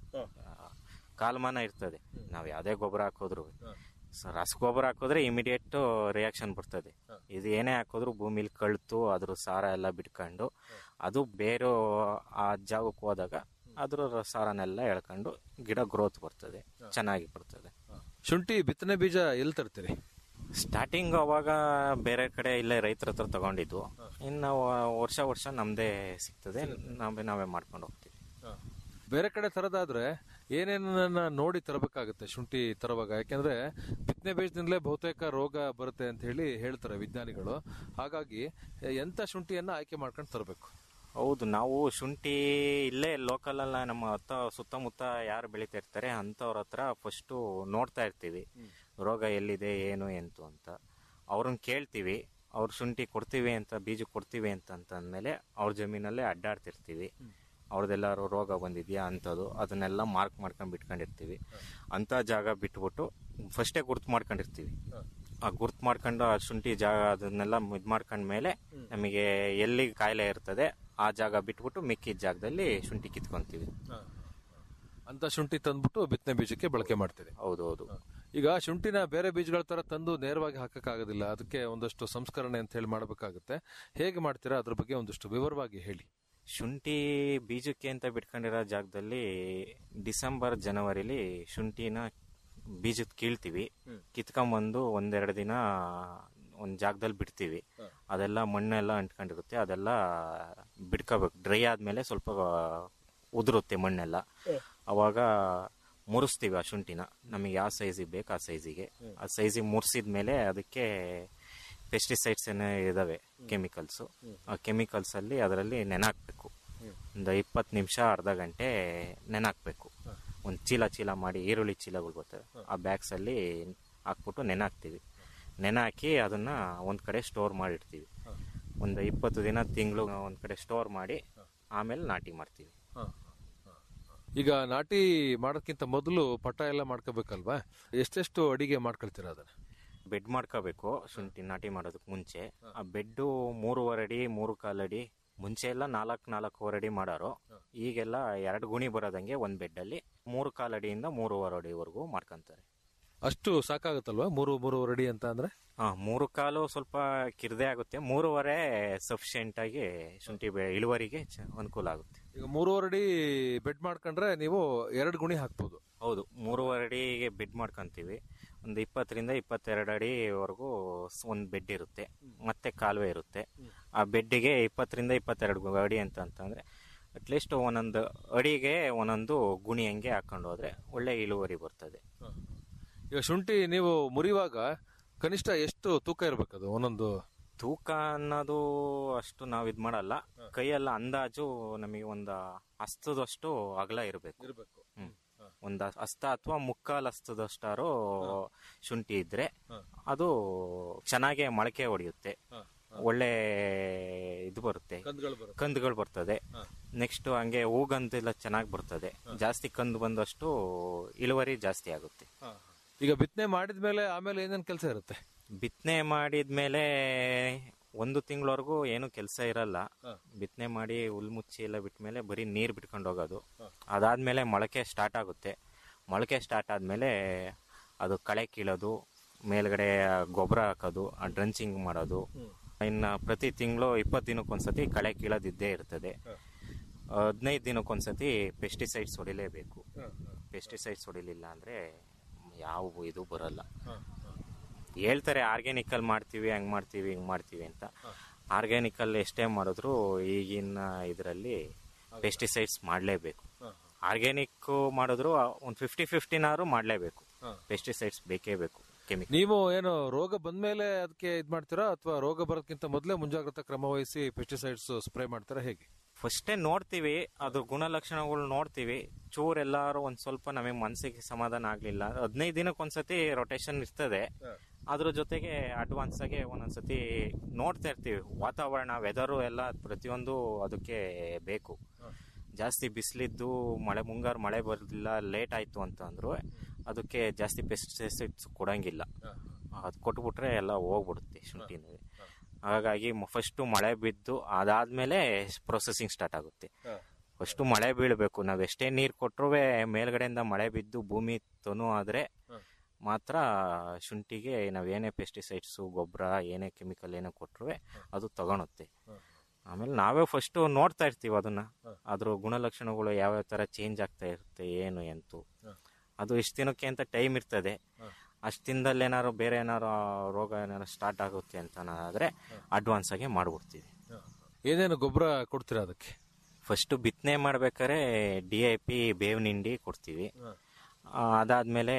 ಕಾಲಮಾನ ಇರ್ತದೆ ನಾವು ಯಾವುದೇ ಗೊಬ್ಬರ ಹಾಕಿದ್ರು ಸ- ರಸಗೊಬ್ಬರ ಹಾಕಿದ್ರೆ ಇಮಿಡಿಯೇಟ್ ರಿಯಾಕ್ಷನ್ ಬರ್ತದೆ ಇದು ಏನೇ ಹಾಕಿದ್ರು ಭೂಮಿಲಿ ಕಳ್ತು ಅದ್ರ ಸಾರ ಎಲ್ಲ ಬಿಟ್ಕೊಂಡು ಅದು ಬೇರೆ ಆ ಜಾಗಕ್ಕೆ ಹೋದಾಗ ಅದ್ರ ಸಾರನೆಲ್ಲ ಎಳ್ಕೊಂಡು ಗಿಡ ಗ್ರೋತ್ ಬರ್ತದೆ ಚೆನ್ನಾಗಿ ಬರ್ತದೆ ಶುಂಠಿ ಬಿತ್ತನೆ ಬೀಜ ಎಲ್ಲಿ ತರ್ತೀರಿ ಸ್ಟಾರ್ಟಿಂಗ್ ಅವಾಗ ಬೇರೆ ಕಡೆ ಇಲ್ಲೇ ರೈತರ ಹತ್ರ ತಗೊಂಡಿದ್ವು ಇನ್ನು ವ- ವರ್ಷ ವರ್ಷ ನಮ್ದೇ ಸಿಗ್ತದೆ ನಾವೇ ನಾವೇ ಮಾಡ್ಕೊಂಡು ಹೋಗ್ತೀವಿ ಬೇರೆ ಕಡೆ ತರೋದಾದ್ರೆ ಏನೇನನ್ನ ನೋಡಿ ತರಬೇಕಾಗುತ್ತೆ ಶುಂಠಿ ತರುವಾಗ ಯಾಕೆಂದ್ರೆ ಬಿತ್ತನೆ ಬೀಜದಿಂದಲೇ ಬಹುತೇಕ ರೋಗ ಬರುತ್ತೆ ಅಂತ ಹೇಳಿ ಹೇಳ್ತಾರೆ ವಿಜ್ಞಾನಿಗಳು ಹಾಗಾಗಿ ಎಂತ ಶುಂಠಿಯನ್ನ ಆಯ್ಕೆ ಮಾಡ್ಕೊಂಡು ತರಬೇಕು ಹೌದು ನಾವು ಶುಂಠಿ ಇಲ್ಲೇ ಲೋಕಲ್ ಅಲ್ಲ ನಮ್ಮ ಹತ್ತ ಸುತ್ತಮುತ್ತ ಯಾರು ಬೆಳೀತಾ ಇರ್ತಾರೆ ಅಂಥವ್ರ ಹತ್ರ ಫಸ್ಟು ನೋಡ್ತಾ ಇರ್ತೀವಿ ರೋಗ ಎಲ್ಲಿದೆ ಏನು ಎಂತು ಅಂತ ಅವ್ರನ್ನ ಕೇಳ್ತೀವಿ ಅವ್ರು ಶುಂಠಿ ಕೊಡ್ತೀವಿ ಅಂತ ಬೀಜ ಕೊಡ್ತೀವಿ ಅಂತ ಅಂದ್ಮೇಲೆ ಅವ್ರ ಜಮೀನಲ್ಲೇ ಅಡ್ಡಾಡ್ತಿರ್ತೀವಿ ಅವ್ರದ್ದೆಲ್ಲರೂ ರೋಗ ಬಂದಿದ್ಯಾ ಅಂಥದ್ದು ಅದನ್ನೆಲ್ಲ ಮಾರ್ಕ್ ಮಾಡ್ಕೊಂಡು ಬಿಟ್ಕೊಂಡಿರ್ತೀವಿ ಅಂಥ ಜಾಗ ಬಿಟ್ಬಿಟ್ಟು ಫಸ್ಟೇ ಗುರ್ತು ಮಾಡ್ಕೊಂಡಿರ್ತೀವಿ ಆ ಗುರ್ತು ಮಾಡ್ಕೊಂಡು ಆ ಶುಂಠಿ ಜಾಗ ಅದನ್ನೆಲ್ಲ ಇದು ಮಾಡ್ಕೊಂಡ್ಮೇಲೆ ನಮಗೆ ಎಲ್ಲಿ ಕಾಯಿಲೆ ಇರ್ತದೆ ಆ ಜಾಗ ಬಿಟ್ಬಿಟ್ಟು ಮಿಕ್ಕಿದ ಜಾಗದಲ್ಲಿ ಶುಂಠಿ ಕಿತ್ಕೊಂತೀವಿ ಅಂತ ಶುಂಠಿ ತಂದ್ಬಿಟ್ಟು ಬಿತ್ತನೆ ಬೀಜಕ್ಕೆ ಬಳಕೆ ಮಾಡ್ತೀರಿ ಹೌದು ಹೌದು ಈಗ ಶುಂಠಿನ ಬೇರೆ ಬೀಜಗಳ ತರ ತಂದು ನೇರವಾಗಿ ಹಾಕಕ್ಕಾಗೋದಿಲ್ಲ ಅದಕ್ಕೆ ಒಂದಷ್ಟು ಸಂಸ್ಕರಣೆ ಅಂತ ಹೇಳಿ ಮಾಡಬೇಕಾಗುತ್ತೆ ಹೇಗೆ ಮಾಡ್ತೀರಾ ಅದ್ರ ಬಗ್ಗೆ ಒಂದಷ್ಟು ವಿವರವಾಗಿ ಹೇಳಿ ಶುಂಠಿ ಬೀಜಕ್ಕೆ ಅಂತ ಬಿಟ್ಕೊಂಡಿರೋ ಜಾಗದಲ್ಲಿ ಡಿಸೆಂಬರ್ ಜನವರಿಲಿ ಶುಂಠಿನ ಬೀಜದ ಕೀಳ್ತೀವಿ ಕಿತ್ಕೊಂಬಂದು ಒಂದೆರಡು ದಿನ ಒಂದು ಜಾಗದಲ್ಲಿ ಬಿಡ್ತೀವಿ ಅದೆಲ್ಲ ಮಣ್ಣೆಲ್ಲ ಅಂಟ್ಕೊಂಡಿರುತ್ತೆ ಅದೆಲ್ಲ ಬಿಡ್ಕೋಬೇಕು ಡ್ರೈ ಆದ್ಮೇಲೆ ಸ್ವಲ್ಪ ಉದುರುತ್ತೆ ಮಣ್ಣೆಲ್ಲ ಅವಾಗ ಮುರಿಸ್ತೀವಿ ಆ ಶುಂಠಿನ ನಮಗೆ ಯಾವ ಸೈಜಿಗೆ ಬೇಕು ಆ ಸೈಜಿಗೆ ಆ ಸೈಜಿಗೆ ಮುರಿಸಿದ ಮೇಲೆ ಅದಕ್ಕೆ ಪೆಸ್ಟಿಸೈಡ್ಸ್ ಏನೋ ಇದಾವೆ ಕೆಮಿಕಲ್ಸು ಆ ಕೆಮಿಕಲ್ಸ್ ಅಲ್ಲಿ ಅದರಲ್ಲಿ ನೆನಾಕ್ಬೇಕು ಒಂದು ಇಪ್ಪತ್ತು ನಿಮಿಷ ಅರ್ಧ ಗಂಟೆ ನೆನಾಕ್ಬೇಕು ಒಂದು ಚೀಲ ಚೀಲ ಮಾಡಿ ಈರುಳ್ಳಿ ಚೀಲಗಳು ಬರ್ತವೆ ಆ ಬ್ಯಾಗ್ಸ್ ಅಲ್ಲಿ ಹಾಕ್ಬಿಟ್ಟು ನೆನಾಕ್ತೀವಿ ನೆನಾಕಿ ಅದನ್ನ ಒಂದ್ ಕಡೆ ಸ್ಟೋರ್ ಮಾಡಿರ್ತೀವಿ ಒಂದು ಇಪ್ಪತ್ತು ದಿನ ತಿಂಗಳು ಒಂದ್ ಕಡೆ ಸ್ಟೋರ್ ಮಾಡಿ ಆಮೇಲೆ ನಾಟಿ ಮಾಡ್ತೀವಿ ಈಗ ನಾಟಿ ಮಾಡೋಕ್ಕಿಂತ ಮೊದಲು ಪಟ ಎಲ್ಲ ಮಾಡ್ಕೋಬೇಕಲ್ವಾ ಎಷ್ಟೆಷ್ಟು ಅಡಿಗೆ ಮಾಡ್ಕೊಳ್ತೀರಾ ಅದನ್ನ ಬೆಡ್ ಮಾಡ್ಕೋಬೇಕು ಶುಂಠಿ ನಾಟಿ ಮಾಡೋದಕ್ಕೆ ಮುಂಚೆ ಆ ಬೆಡ್ಡು ಮೂರುವರೆ ಅಡಿ ಮೂರು ಕಾಲು ಅಡಿ ಮುಂಚೆ ಎಲ್ಲ ನಾಲ್ಕು ನಾಲ್ಕೂವರೆ ಅಡಿ ಮಾಡೋರು ಈಗೆಲ್ಲ ಎರಡು ಗುಣಿ ಬರೋದಂಗೆ ಒಂದ್ ಬೆಡ್ ಅಲ್ಲಿ ಮೂರು ಕಾಲು ಅಡಿಯಿಂದ ಮೂರುವರೆ ಅಡಿವರೆಗೂ ಮಾಡ್ಕೊಂತಾರೆ ಅಷ್ಟು ಸಾಕಾಗುತ್ತಲ್ವಾ ಮೂರು ಮೂರುವರೆ ಅಡಿ ಅಂತ ಅಂದ್ರೆ ಹಾ ಮೂರು ಕಾಲು ಸ್ವಲ್ಪ ಕಿರ್ದೆ ಆಗುತ್ತೆ ಮೂರುವರೆ ಸಫಿಶಿಯೆಂಟ್ ಆಗಿ ಶುಂಠಿ ಬೆ ಇಳುವರಿಗೆ ಚ- ಅನುಕೂಲ ಆಗುತ್ತೆ ಈಗ ಮೂರುವರೆ ಅಡಿ ಬೆಡ್ ಮಾಡ್ಕೊಂಡ್ರೆ ನೀವು ಎರಡು ಗುಣಿ ಹಾಕ್ಬೋದು ಹೌದು ಮೂರುವರೆ ಅಡಿಗೆ ಬೆಡ್ ಮಾಡ್ಕೊಂತೀವಿ ಒಂದು ಇಪ್ಪತ್ತರಿಂದ ಇಪ್ಪತ್ತೆರಡು ಅಡಿವರೆಗೂ ಒಂದು ಬೆಡ್ ಇರುತ್ತೆ ಮತ್ತೆ ಕಾಲುವೆ ಇರುತ್ತೆ ಆ ಬೆಡ್ಡಿಗೆ ಇಪ್ಪತ್ತರಿಂದ ಇಪ್ಪತ್ತೆರಡು ಅಡಿ ಅಂತ ಅಂತಂದ್ರೆ ಅಟ್ಲೀಸ್ಟ್ ಒಂದೊಂದು ಅಡಿಗೆ ಒಂದೊಂದು ಗುಣಿ ಹಂಗೆ ಹಾಕೊಂಡು ಹೋದ್ರೆ ಒಳ್ಳೆ ಇಳುವರಿ ಬರ್ತದೆ ಈಗ ಶುಂಠಿ ನೀವು ಮುರಿಯುವಾಗ ಕನಿಷ್ಠ ಎಷ್ಟು ತೂಕ ಇರ್ಬೇಕದು ಒಂದೊಂದು ತೂಕ ಅನ್ನೋದು ಅಷ್ಟು ನಾವ್ ಇದ್ ಮಾಡಲ್ಲ ಕೈಯೆಲ್ಲ ಅಂದಾಜು ನಮಗೆ ಒಂದು ಹಸ್ತದಷ್ಟು ಅಗಲ ಇರಬೇಕು ಇರಬೇಕು ಹ್ಮ್ ಒಂದು ಹಸ್ತ ಅಥವಾ ಮುಕ್ಕಾಲ್ ಹಸ್ತದಷ್ಟಾರು ಶುಂಠಿ ಇದ್ರೆ ಅದು ಚೆನ್ನಾಗೆ ಮೊಳಕೆ ಹೊಡೆಯುತ್ತೆ ಒಳ್ಳೆ ಇದು ಬರುತ್ತೆ ಕಂದುಗಳು ಬರುತ್ತೆ. ಕಂದುಗಳು ಬರ್ತದೆ ನೆಕ್ಸ್ಟ್ ಹಂಗೆ ಹೂಗಂತೆಲ್ಲ ಚೆನ್ನಾಗಿ ಬರ್ತದೆ ಜಾಸ್ತಿ ಕಂದು ಬಂದಷ್ಟು ಇಳುವರಿ ಜಾಸ್ತಿ ಆಗುತ್ತೆ ಈಗ ಬಿತ್ತನೆ ಮಾಡಿದ್ಮೇಲೆ ಆಮೇಲೆ ಏನೇನ್ ಕೆಲಸ ಇರುತ್ತೆ ಬಿತ್ತನೆ ಮಾಡಿದ್ಮೇಲೆ ಒಂದು ತಿಂಗಳವರೆಗೂ ಏನು ಕೆಲಸ ಇರಲ್ಲ ಬಿತ್ತನೆ ಮಾಡಿ ಹುಲ್ ಮುಚ್ಚಿ ಎಲ್ಲ ಬಿಟ್ಮೇಲೆ ಬರೀ ನೀರ್ ಬಿಟ್ಕೊಂಡು ಹೋಗೋದು ಅದಾದ್ಮೇಲೆ ಮೊಳಕೆ ಸ್ಟಾರ್ಟ್ ಆಗುತ್ತೆ ಮೊಳಕೆ ಸ್ಟಾರ್ಟ್ ಆದ್ಮೇಲೆ ಅದು ಕಳೆ ಕೀಳೋದು ಮೇಲ್ಗಡೆ ಗೊಬ್ಬರ ಹಾಕೋದು ಡ್ರಂಚಿಂಗ್ ಮಾಡೋದು ಇನ್ನ ಪ್ರತಿ ತಿಂಗಳು ಇಪ್ಪತ್ತು ದಿನಕ್ಕೊಂದ್ಸತಿ ಕಳೆ ಕೀಳೋದಿದ್ದೇ ಇರ್ತದೆ ಹದಿನೈದು ದಿನಕ್ಕೊಂದ್ಸತಿ ಪೆಸ್ಟಿಸೈಡ್ಸ್ ಹೊಡಿಲೇಬೇಕು ಪೆಸ್ಟಿಸೈಡ್ಸ್ ಹೊಡಿಲಿಲ್ಲ ಅಂದ್ರೆ ಯಾವ ಇದು ಬರಲ್ಲ ಹೇಳ್ತಾರೆ ಆರ್ಗ್ಯಾನಿಕಲ್ ಮಾಡ್ತೀವಿ ಹಂಗ್ ಮಾಡ್ತೀವಿ ಹಿಂಗ್ ಮಾಡ್ತೀವಿ ಅಂತ ಆರ್ಗ್ಯಾನಿಕಲ್ ಎಷ್ಟೇ ಮಾಡಿದ್ರು ಈಗಿನ ಇದರಲ್ಲಿ ಪೆಸ್ಟಿಸೈಡ್ಸ್ ಮಾಡಲೇಬೇಕು ಆರ್ಗ್ಯಾನಿಕ್ ಮಾಡಿದ್ರು ಒಂದು ಫಿಫ್ಟಿ ಫಿಫ್ಟಿನಾರು ಮಾಡಲೇಬೇಕು ಪೆಸ್ಟಿಸೈಡ್ಸ್ ಬೇಕೇ ಬೇಕು ಕೆಮಿಕಲ್ ನೀವು ಏನು ರೋಗ ಬಂದ್ಮೇಲೆ ಅದಕ್ಕೆ ಇದ್ ಮಾಡ್ತೀರಾ ಅಥವಾ ರೋಗ ಬರೋದಕ್ಕಿಂತ ಮೊದಲೇ ಮುಂಜಾಗ್ರತಾ ಕ್ರಮ ವಹಿಸಿ ಪೆಸ್ಟಿಸೈಡ್ಸ್ ಸ್ಪ್ರೇ ಮಾಡ್ತೀರಾ ಹೇಗೆ ಫಸ್ಟೇ ನೋಡ್ತೀವಿ ಅದು ಗುಣಲಕ್ಷಣಗಳು ನೋಡ್ತೀವಿ ಚೂರ್ ಎಲ್ಲಾರು ಒಂದ್ ಸ್ವಲ್ಪ ನಮಗೆ ಮನಸ್ಸಿಗೆ ಸಮಾಧಾನ ಆಗ್ಲಿಲ್ಲ ಹದಿನೈದು ದಿನಕ್ಕೆ ಒಂದ್ಸತಿ ರೊಟೇಷನ್ ಇರ್ತದೆ ಅದ್ರ ಜೊತೆಗೆ ಅಡ್ವಾನ್ಸ್ ಆಗಿ ಒಂದೊಂದ್ಸತಿ ನೋಡ್ತಾ ಇರ್ತೀವಿ ವಾತಾವರಣ ವೆದರು ಎಲ್ಲ ಪ್ರತಿಯೊಂದು ಅದಕ್ಕೆ ಬೇಕು ಜಾಸ್ತಿ ಬಿಸಿಲಿದ್ದು ಮಳೆ ಮುಂಗಾರು ಮಳೆ ಬರಲಿಲ್ಲ ಲೇಟ್ ಆಯ್ತು ಅಂತ ಅಂದ್ರು ಅದಕ್ಕೆ ಜಾಸ್ತಿ ಪೆಸ್ಟಿಸೈಡ್ಸ್ ಕೊಡಂಗಿಲ್ಲ ಅದು ಕೊಟ್ಬಿಟ್ರೆ ಎಲ್ಲ ಹೋಗ್ಬಿಡುತ್ತೆ ಶುಂಠಿನಲ್ಲಿ ಹಾಗಾಗಿ ಫಸ್ಟ್ ಮಳೆ ಬಿದ್ದು ಅದಾದ್ಮೇಲೆ ಪ್ರೊಸೆಸಿಂಗ್ ಸ್ಟಾರ್ಟ್ ಆಗುತ್ತೆ ಫಸ್ಟ್ ಮಳೆ ಬೀಳಬೇಕು ನಾವ್ ಎಷ್ಟೇ ನೀರು ಕೊಟ್ಟರು ಮೇಲ್ಗಡೆಯಿಂದ ಮಳೆ ಬಿದ್ದು ಭೂಮಿ ತೊನು ಆದ್ರೆ ಮಾತ್ರ ಶುಂಠಿಗೆ ನಾವೇನೇ ಪೆಸ್ಟಿಸೈಡ್ಸು ಗೊಬ್ಬರ ಏನೇ ಕೆಮಿಕಲ್ ಏನೇ ಕೊಟ್ಟರು ಅದು ತಗೊಳುತ್ತೆ ಆಮೇಲೆ ನಾವೇ ಫಸ್ಟ್ ನೋಡ್ತಾ ಇರ್ತೀವಿ ಅದನ್ನ ಅದ್ರ ಗುಣಲಕ್ಷಣಗಳು ಯಾವ್ಯಾವ ತರ ಚೇಂಜ್ ಆಗ್ತಾ ಇರುತ್ತೆ ಏನು ಎಂತು ಅದು ಇಷ್ಟು ದಿನಕ್ಕೆ ಅಂತ ಟೈಮ್ ಇರ್ತದೆ ಅಷ್ಟು ದಿನದಲ್ಲಿ ಏನಾದ್ರು ಬೇರೆ ಏನಾರು ರೋಗ ಏನಾರು ಸ್ಟಾರ್ಟ್ ಆಗುತ್ತೆ ಅಂತ ಆದ್ರೆ ಅಡ್ವಾನ್ಸ್ ಆಗಿ ಮಾಡ್ಬಿಡ್ತೀವಿ ಏನೇನು ಗೊಬ್ಬರ ಕೊಡ್ತೀರಾ ಅದಕ್ಕೆ ಫಸ್ಟ್ ಬಿತ್ತನೆ ಮಾಡ್ಬೇಕಾದ್ರೆ ಡಿ ಐ ಪಿ ಬೇವಿನ ಹಿಂಡಿ ಕೊಡ್ತೀವಿ ಆ, ಅದಾದ್ಮೇಲೆ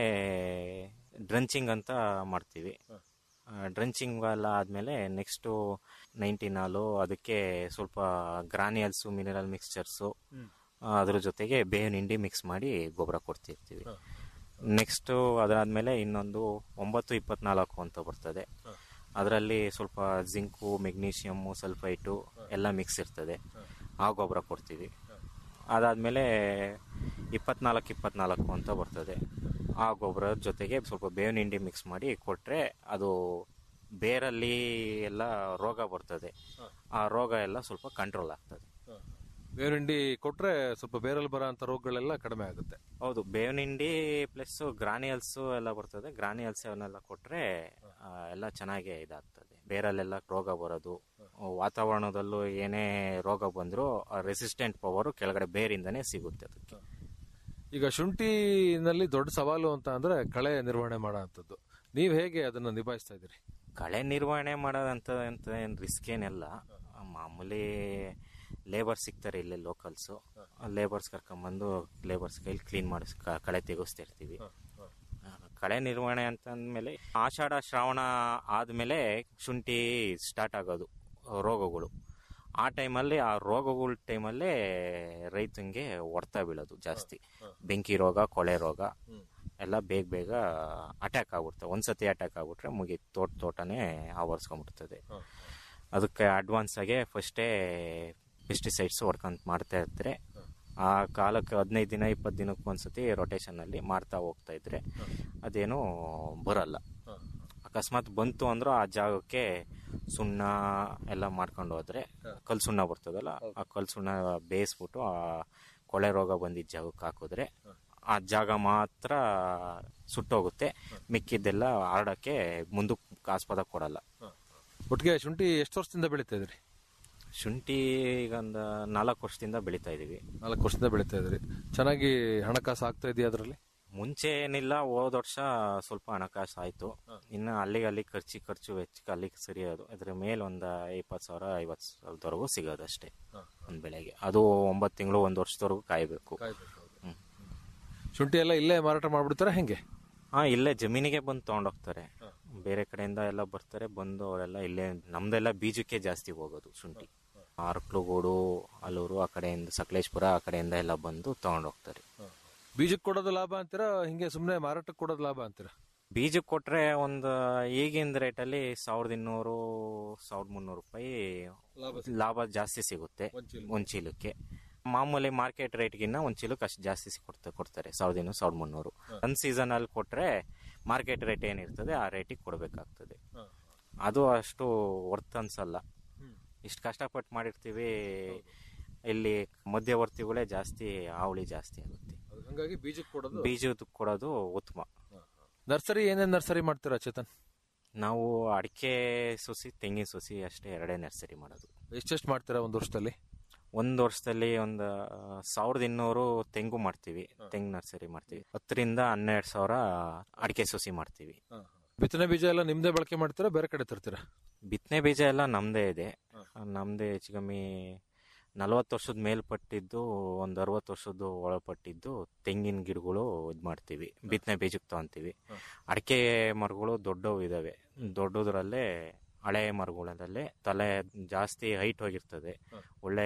ಡ್ರಂಚಿಂಗ್ ಅಂತ ಮಾಡ್ತೀವಿ ಡ್ರಂಚಿಂಗ್ ಎಲ್ಲ ಆದ್ಮೇಲೆ ನೆಕ್ಸ್ಟು ನೈನ್ಟೀನ್ ಹಾಲು ಅದಕ್ಕೆ ಸ್ವಲ್ಪ ಗ್ರಾನಿಯಲ್ಸು ಮಿನರಲ್ ಮಿಕ್ಸ್ಚರ್ಸು ಅದ್ರ ಜೊತೆಗೆ ಬೇವಿನ ಹಿಂಡಿ ಮಿಕ್ಸ್ ಮಾಡಿ ಗೊಬ್ಬರ ಕೊಡ್ತಿರ್ತೀವಿ ನೆಕ್ಸ್ಟು ಅದಾದ್ಮೇಲೆ ಇನ್ನೊಂದು ಒಂಬತ್ತು ಇಪ್ಪತ್ನಾಲ್ಕು ಅಂತ ಬರ್ತದೆ ಅದರಲ್ಲಿ ಸ್ವಲ್ಪ ಜಿಂಕು ಮೆಗ್ನೀಷಿಯಮ್ಮು ಸಲ್ಫೈಟು ಎಲ್ಲ ಮಿಕ್ಸ್ ಇರ್ತದೆ ಆ ಗೊಬ್ಬರ ಕೊಡ್ತೀವಿ ಅದಾದಮೇಲೆ ಇಪ್ಪತ್ನಾಲ್ಕು ಇಪ್ಪತ್ನಾಲ್ಕು ಅಂತ ಬರ್ತದೆ ಆ ಗೊಬ್ಬರದ ಜೊತೆಗೆ ಸ್ವಲ್ಪ ಬೇವಿನ ಹಿಂಡಿ ಮಿಕ್ಸ್ ಮಾಡಿ ಕೊಟ್ಟರೆ ಅದು ಬೇರಲ್ಲಿ ಎಲ್ಲ ರೋಗ ಬರ್ತದೆ ಆ ರೋಗ ಎಲ್ಲ ಸ್ವಲ್ಪ ಕಂಟ್ರೋಲ್ ಆಗ್ತದೆ ಬೇವಿನ ಹಿಂಡಿ ಕೊಟ್ರೆ ಸ್ವಲ್ಪ ಬೇರಲ್ಲಿ ಬರೋ ಅಂತ ರೋಗಗಳೆಲ್ಲ ಕಡಿಮೆ ಆಗುತ್ತೆ ಹೌದು ಬೇವಿನ ಹಿಂಡಿ ಪ್ಲಸ್ ಗ್ರಾನಿಯಲ್ಸ್ ಎಲ್ಲ ಬರ್ತದೆ ಗ್ರಾನಿಯಲ್ಸ್ ಅವನ್ನೆಲ್ಲ ಕೊಟ್ರೆ ಆ, ಎಲ್ಲ ಚೆನ್ನಾಗಿ ಇದಾಗ್ತದೆ ಬೇರಲ್ಲೆಲ್ಲ ರೋಗ ಬರೋದು ವಾತಾವರಣದಲ್ಲೂ ಏನೇ ರೋಗ ಬಂದರೂ ರೆಸಿಸ್ಟೆಂಟ್ ಪವರ್ ಕೆಳಗಡೆ ಬೇರಿಂದನೇ ಸಿಗುತ್ತೆ ಅದಕ್ಕೆ ಈಗ ಶುಂಠಿನಲ್ಲಿ ದೊಡ್ಡ ಸವಾಲು ಅಂತ ಅಂದ್ರೆ ಕಳೆ ನಿರ್ವಹಣೆ ಮಾಡೋ ಅಂಥದ್ದು ನೀವು ಹೇಗೆ ಅದನ್ನ ನಿಭಾಯಿಸ್ತಾ ಇದ್ದೀರಿ ಕಳೆ ನಿರ್ವಹಣೆ ಮಾಡೋದಂತ ಅಂತ ಏನು ರಿಸ್ಕ್ ಏನಿಲ್ಲ ಮಾಮೂಲಿ ಲೇಬರ್ ಸಿಗ್ತಾರೆ ಇಲ್ಲೇ ಲೋಕಲ್ಸು ಲೇಬರ್ಸ್ ಕರ್ಕೊಂಬಂದು ಲೇಬರ್ಸ್ ಕೈಲಿ ಕ್ಲೀನ್ ಮಾಡಿಸ್ ಕ- ಕಳೆ ತೆಗೆಸ್ತಾ ಇರ್ತೀವಿ ಆ, ಕಳೆ ನಿರ್ವಹಣೆ ಅಂತಂದ್ಮೇಲೆ ಆಷಾಢ ಶ್ರಾವಣ ಆದ್ಮೇಲೆ ಶುಂಠಿ ಸ್ಟಾರ್ಟ್ ಆಗೋದು ರೋಗಗಳು ಆ ಟೈಮಲ್ಲಿ ಆ ರೋಗಗಳ ಟೈಮಲ್ಲೇ ರೈತಂಗೆ ಹೊಡ್ತಾ ಬೀಳೋದು ಜಾಸ್ತಿ ಬೆಂಕಿ ರೋಗ ಕೊಳೆ ರೋಗ ಎಲ್ಲ ಬೇಗ ಬೇಗ ಅಟ್ಯಾಕ್ ಆಗ್ಬಿಡ್ತವೆ ಒಂದ್ಸತಿ ಅಟ್ಯಾಕ್ ಆಗ್ಬಿಟ್ರೆ ಮುಗಿ ತೋಟ ತೋಟನೇ ಆವರಿಸ್ಕೊಂಡ್ಬಿಡ್ತದೆ ಅದಕ್ಕೆ ಅಡ್ವಾನ್ಸ್ ಆಗಿ ಫಸ್ಟೇ ಪೆಸ್ಟಿಸೈಡ್ಸ್ ಹೊಡ್ಕೊಂತ ಮಾಡ್ತಾ ಇರ್ತಾರೆ ಆ ಕಾಲಕ್ಕೆ ಹದಿನೈದು ದಿನ ಇಪ್ಪತ್ತು ದಿನಕ್ಕೆ ಒಂದ್ಸತಿ ರೊಟೇಷನಲ್ಲಿ ಮಾಡ್ತಾ ಹೋಗ್ತಾ ಇದ್ರೆ ಅದೇನು ಬರಲ್ಲ ಅಕಸ್ಮಾತ್ ಬಂತು ಅಂದ್ರೆ ಆ ಜಾಗಕ್ಕೆ ಸುಣ್ಣ ಎಲ್ಲ ಮಾಡ್ಕೊಂಡು ಹೋದ್ರೆ ಕಲ್ ಸುಣ್ಣ ಬರ್ತದಲ್ಲ ಆ ಕಲ್ ಸುಣ್ಣ ಬೇಯಿಸ್ಬಿಟ್ಟು ಆ ಕೊಳೆ ರೋಗ ಬಂದಿದ್ದ ಜಾಗಕ್ಕೆ ಹಾಕಿದ್ರೆ ಆ ಜಾಗ ಮಾತ್ರ ಸುಟ್ಟೋಗುತ್ತೆ ಮಿಕ್ಕಿದ್ದೆಲ್ಲ ಹರಡಕ್ಕೆ ಮುಂದಕ್ಕೆ ಆಸ್ಪದ ಕೊಡಲ್ಲ ಒಟ್ಟಿಗೆ ಶುಂಠಿ ಎಷ್ಟು ವರ್ಷದಿಂದ ಬೆಳೀತಾ ಇದ್ರಿ ಶುಂಠಿ ಈಗ ಒಂದು ನಾಲ್ಕು ವರ್ಷದಿಂದ ಬೆಳೀತಾ ಇದೀವಿ ನಾಲ್ಕು ವರ್ಷದಿಂದ ಬೆಳೀತಾ ಇದ್ರಿ ಚೆನ್ನಾಗಿ ಹಣಕಾಸು ಆಗ್ತಾ ಇದೆಯಾ ಅದರಲ್ಲಿ ಮುಂಚೆ ಏನಿಲ್ಲ ಹೋದ ವರ್ಷ ಸ್ವಲ್ಪ ಹಣಕಾಸು ಆಯ್ತು ಇನ್ನು ಅಲ್ಲಿಗೆ ಅಲ್ಲಿ ಖರ್ಚಿ ಖರ್ಚು ವೆಚ್ಚಕ್ಕೆ ಅಲ್ಲಿಗೆ ಸರಿಯೋದು ಅದ್ರ ಮೇಲೆ ಒಂದು ಇಪ್ಪತ್ತು ಸಾವಿರ ಐವತ್ತು ಸಾವಿರದವರೆಗೂ ಸಿಗೋದು ಅಷ್ಟೇ ಒಂದು ಬೆಳೆಗೆ ಅದು ಒಂಬತ್ತು ತಿಂಗಳು ಒಂದು ವರ್ಷದವರೆಗೂ ಕಾಯಬೇಕು ಹ್ಮ್. ಶುಂಠಿ ಎಲ್ಲ ಇಲ್ಲೇ ಮಾರಾಟ ಮಾಡ್ಬಿಡ್ತಾರ ಹೆಂಗೆ ಹಾ ಇಲ್ಲೇ ಜಮೀನಿಗೆ ಬಂದು ತಗೊಂಡೋಗ್ತಾರೆ ಬೇರೆ ಕಡೆಯಿಂದ ಎಲ್ಲ ಬರ್ತಾರೆ ಬಂದು ಅವರೆಲ್ಲ ಇಲ್ಲೇ ನಮ್ದೆಲ್ಲ ಬೀಜಕ್ಕೆ ಜಾಸ್ತಿ ಹೋಗೋದು ಶುಂಠಿ ಅರ್ಕ್ಲುಗೂಡು ಅಲ್ಲೂರು ಆ ಕಡೆಯಿಂದ ಸಕಲೇಶ್ಪುರ ಆ ಕಡೆಯಿಂದ ಎಲ್ಲ ಬಂದು ತಗೊಂಡೋಗ್ತಾರೆ ಬೀಜಕ್ಕೆ ಕೊಡೋದು ಲಾಭ ಅಂತೀರಾ ಹಿಂಗೆ ಸುಮ್ಮನೆ ಮಾರಾಟಕ್ಕೆ ಕೊಡೋದು ಲಾಭ ಅಂತೀರಾ ಬೀಜಕ್ಕೆ ಕೊಟ್ರೆ ಒಂದು ಈಗಿನ ರೇಟಲ್ಲಿ ಸಾವಿರದ ಇನ್ನೂರು ಸಾವಿರದ ಮುನ್ನೂರು ರೂಪಾಯಿ ಲಾಭ ಜಾಸ್ತಿ ಸಿಗುತ್ತೆ ಒಂದ್ ಚೀಲಕ್ಕೆ ಮಾಮೂಲಿ ಮಾರ್ಕೆಟ್ ರೇಟ್ಗಿನ್ನ ಒಂದ್ ಚೀಲಕ್ಕೆ ಅಷ್ಟು ಜಾಸ್ತಿ ಸಿ- ಕೊಡ್ತಾ ಕೊಡ್ತಾರೆ ಸಾವಿರದ ಇನ್ನೂರು ಸಾವಿರದ ಮುನ್ನೂರು ಒಂದ್ ಸೀಸನ್ ಅಲ್ಲಿ ಕೊಟ್ರೆ ಮಾರ್ಕೆಟ್ ರೇಟ್ ಏನಿರ್ತದೆ ಆ ರೇಟಿಗೆ ಕೊಡಬೇಕಾಗ್ತದೆ ಅದು ಅಷ್ಟು ವರ್ತ್ ಅನ್ಸಲ್ಲ ಇಷ್ಟು ಕಷ್ಟಪಟ್ಟು ಮಾಡಿರ್ತೀವಿ ಇಲ್ಲಿ ಮಧ್ಯವರ್ತಿಗಳೇ ಜಾಸ್ತಿ ಹಾವಳಿ ಜಾಸ್ತಿ ಆಗುತ್ತೆ ಹಂಗಾಗಿ ಬೀಜಕ್ಕೆ ಕೊಡೋದು ಬೀಜದ ಕೊಡೋದು ಉತ್ತಮ ನರ್ಸರಿ ಏನೇನ್ ನರ್ಸರಿ ಮಾಡ್ತೀರಾ ಚೇತನ್ ನಾವು ಅಡಿಕೆ ಸೊಸಿ ತೆಂಗಿನ ಸೊಸಿ ಅಷ್ಟೇ ಎರಡೇ ನರ್ಸರಿ ಮಾಡೋದು ಎಷ್ಟೆಷ್ಟು ಮಾಡ್ತೀರಾ ಒಂದು ವರ್ಷದಲ್ಲಿ ಒಂದು ವರ್ಷದಲ್ಲಿ ಒಂದು ಸಾವಿರದ ಇನ್ನೂರು ತೆಂಗು ಮಾಡ್ತೀವಿ ತೆಂಗು ನರ್ಸರಿ ಮಾಡ್ತೀವಿ ಹತ್ತರಿಂದ ಹನ್ನೆರಡು ಸಾವಿರ ಅಡಿಕೆ ಸೊಸಿ ಮಾಡ್ತೀವಿ ಬಿತ್ತನೆ ಬೀಜ ಎಲ್ಲ ನಿಮ್ದೇ ಬಳಕೆ ಮಾಡ್ತೀರಾ ಬೇರೆ ಕಡೆ ತರ್ತೀರಾ ಬಿತ್ತನೆ ಬೀಜ ಎಲ್ಲ ನಮ್ಮದೇ ಇದೆ ನಮ್ಮದೇ ಹೆಚ್ಚು ಕಮ್ಮಿ ನಲವತ್ತು ವರ್ಷದ ಮೇಲ್ಪಟ್ಟಿದ್ದು ಒಂದು ಅರವತ್ತು ವರ್ಷದ ಒಳಪಟ್ಟಿದ್ದು ತೆಂಗಿನ ಗಿಡಗಳು ಇದು ಮಾಡ್ತೀವಿ ಬಿತ್ತನೆ ಬೀಜಕ್ಕೆ ತಗೊಂತೀವಿ ಅಡಿಕೆ ಮರಗಳು ದೊಡ್ಡವು ಇದ್ದಾವೆ ದೊಡ್ಡದ್ರಲ್ಲೇ ಹಳೆ ಮರಗಳಲ್ಲೇ ತಲೆ ಜಾಸ್ತಿ ಹೈಟ್ ಹೋಗಿರ್ತದೆ ಒಳ್ಳೆ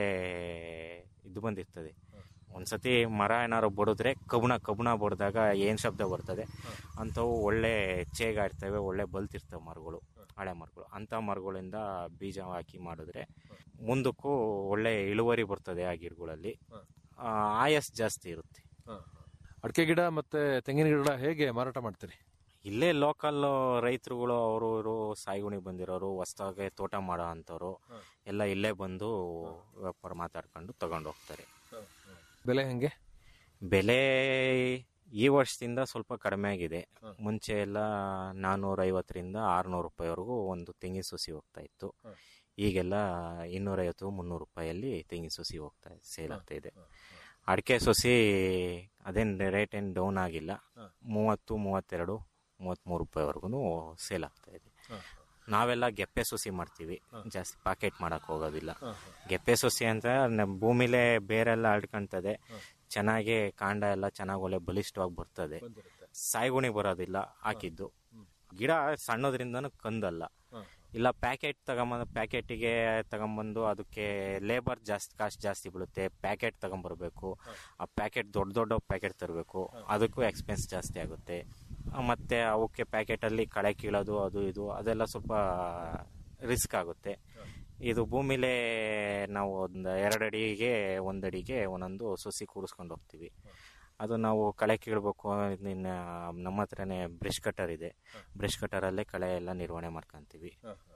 ಇದು ಬಂದಿರ್ತದೆ ಒಂದ್ಸತಿ ಮರ ಏನಾದ್ರು ಬಡಿದ್ರೆ ಕಬ್ಬಣ ಕಬ್ಬಣ ಬಡ್ದಾಗ ಏನು ಶಬ್ದ ಬರ್ತದೆ ಅಂಥವು ಒಳ್ಳೆ ಚೇಗಾಡ್ತವೆ ಒಳ್ಳೆ ಬಲ್ತಿರ್ತವೆ ಮರಗಳು ಹಳೆ ಮರಗಳು ಅಂಥ ಮರಗಳಿಂದ ಬೀಜ ಹಾಕಿ ಮಾಡಿದ್ರೆ ಮುಂದಕ್ಕೂ ಒಳ್ಳೆ ಇಳುವರಿ ಬರ್ತದೆ ಆ ಗಿಡಗಳಲ್ಲಿ ಆ, ಆಯಸ್ ಜಾಸ್ತಿ ಇರುತ್ತೆ ಅಡಿಕೆ ಗಿಡ ಮತ್ತೆ ತೆಂಗಿನ ಗಿಡ ಹೇಗೆ ಮಾರಾಟ ಮಾಡ್ತೀರಿ ಇಲ್ಲೇ ಲೋಕಲ್ ರೈತರುಗಳು ಅವರು ಇವರು ಸಾಗುಣಿ ಬಂದಿರೋರು ಹೊಸ್ದಾಗೆ ತೋಟ ಮಾಡೋ ಅಂಥವ್ರು ಎಲ್ಲ ಇಲ್ಲೇ ಬಂದು ವ್ಯಾಪಾರ ಮಾತಾಡ್ಕೊಂಡು ತಗೊಂಡು ಹೋಗ್ತಾರೆ ಬೆಲೆ ಹೆಂಗೆ ಬೆಲೆ ಈ ವರ್ಷದಿಂದ ಸ್ವಲ್ಪ ಕಡಿಮೆ ಆಗಿದೆ ಮುಂಚೆ ಎಲ್ಲ ನಾನ್ನೂರ ಐವತ್ತರಿಂದ ಆರ್ನೂರು ರೂಪಾಯಿವರೆಗೂ ಒಂದು ತೆಂಗಿನ ಸಸಿ ಹೋಗ್ತಾ ಇತ್ತು ಈಗೆಲ್ಲ ಇನ್ನೂರೈವತ್ತು ಮುನ್ನೂರು ರೂಪಾಯಲ್ಲಿ ತೆಂಗಿನ ಸಸಿ ಹೋಗ್ತಾ ಸೇಲ್ ಆಗ್ತಾ ಇದೆ ಅಡಿಕೆ ಸಸಿ ಅದೇನು ರೇಟ್ ಏನು ಡೌನ್ ಆಗಿಲ್ಲ ಮೂವತ್ತು ಮೂವತ್ತೆರಡು ಮೂವತ್ತ್ಮೂರು ರೂಪಾಯಿವರೆಗೂ ಸೇಲ್ ಆಗ್ತಾ ಇದೆ ನಾವೆಲ್ಲ ಗೆಪ್ಪೆ ಸೊಸಿ ಮಾಡ್ತೀವಿ ಜಾಸ್ತಿ ಪಾಕೆಟ್ ಮಾಡಕ್ ಹೋಗೋದಿಲ್ಲ ಗೆಪ್ಪೆ ಸೊಸಿ ಅಂತ ನಮ್ಮ ಭೂಮಿಲೇ ಬೇರೆಲ್ಲ ಅಡ್ಕೊಂತದೆ ಚೆನ್ನಾಗಿ ಕಾಂಡ ಎಲ್ಲ ಚೆನ್ನಾಗಿ ಒಳ್ಳೆ ಬಲಿಷ್ಠವಾಗಿ ಬರ್ತದೆ ಸಾಯ್ಗುಣಿ ಬರೋದಿಲ್ಲ ಹಾಕಿದ್ದು ಗಿಡ ಸಣ್ಣದ್ರಿಂದನೂ ಕಂದಲ್ಲ ಇಲ್ಲ ಪ್ಯಾಕೆಟ್ ತಗೊಂಬಂದು ಪ್ಯಾಕೆಟಿಗೆ ತಗೊಂಬಂದು ಅದಕ್ಕೆ ಲೇಬರ್ ಜಾಸ್ತಿ ಕಾಸ್ಟ್ ಜಾಸ್ತಿ ಬೀಳುತ್ತೆ ಪ್ಯಾಕೆಟ್ ತಗೊಂಬರ್ಬೇಕು ಆ ಪ್ಯಾಕೆಟ್ ದೊಡ್ಡ ದೊಡ್ಡ ಪ್ಯಾಕೆಟ್ ತರಬೇಕು ಅದಕ್ಕೂ ಎಕ್ಸ್ಪೆನ್ಸ್ ಜಾಸ್ತಿ ಆಗುತ್ತೆ ಆ, ಮತ್ತೆ ಅವಕ್ಕೆ ಪ್ಯಾಕೆಟಲ್ಲಿ ಕಳೆ ಕೀಳೋದು ಅದು ಇದು ಅದೆಲ್ಲ ಸ್ವಲ್ಪ ರಿಸ್ಕ್ ಆಗುತ್ತೆ ಇದು ಭೂಮಿಲೇ ನಾವು ಒಂದು ಎರಡು ಅಡಿಗೆ ಒಂದು ಅಡಿಗೆ ಒಂದೊಂದು ಸಸಿ ಕೂಡಿಸ್ಕೊಂಡು ಹೋಗ್ತೀವಿ ಅದು ನಾವು ಕಳೆ ಕೀಳ್ಬೇಕು ಇನ್ನು ನಮ್ಮ ಹತ್ರನೇ ಬ್ರಷ್ ಕಟರ್ ಇದೆ ಬ್ರಷ್ ಕಟರಲ್ಲೇ ಕಳೆ ಎಲ್ಲ ನಿರ್ವಹಣೆ ಮಾಡ್ಕೊಂತೀವಿ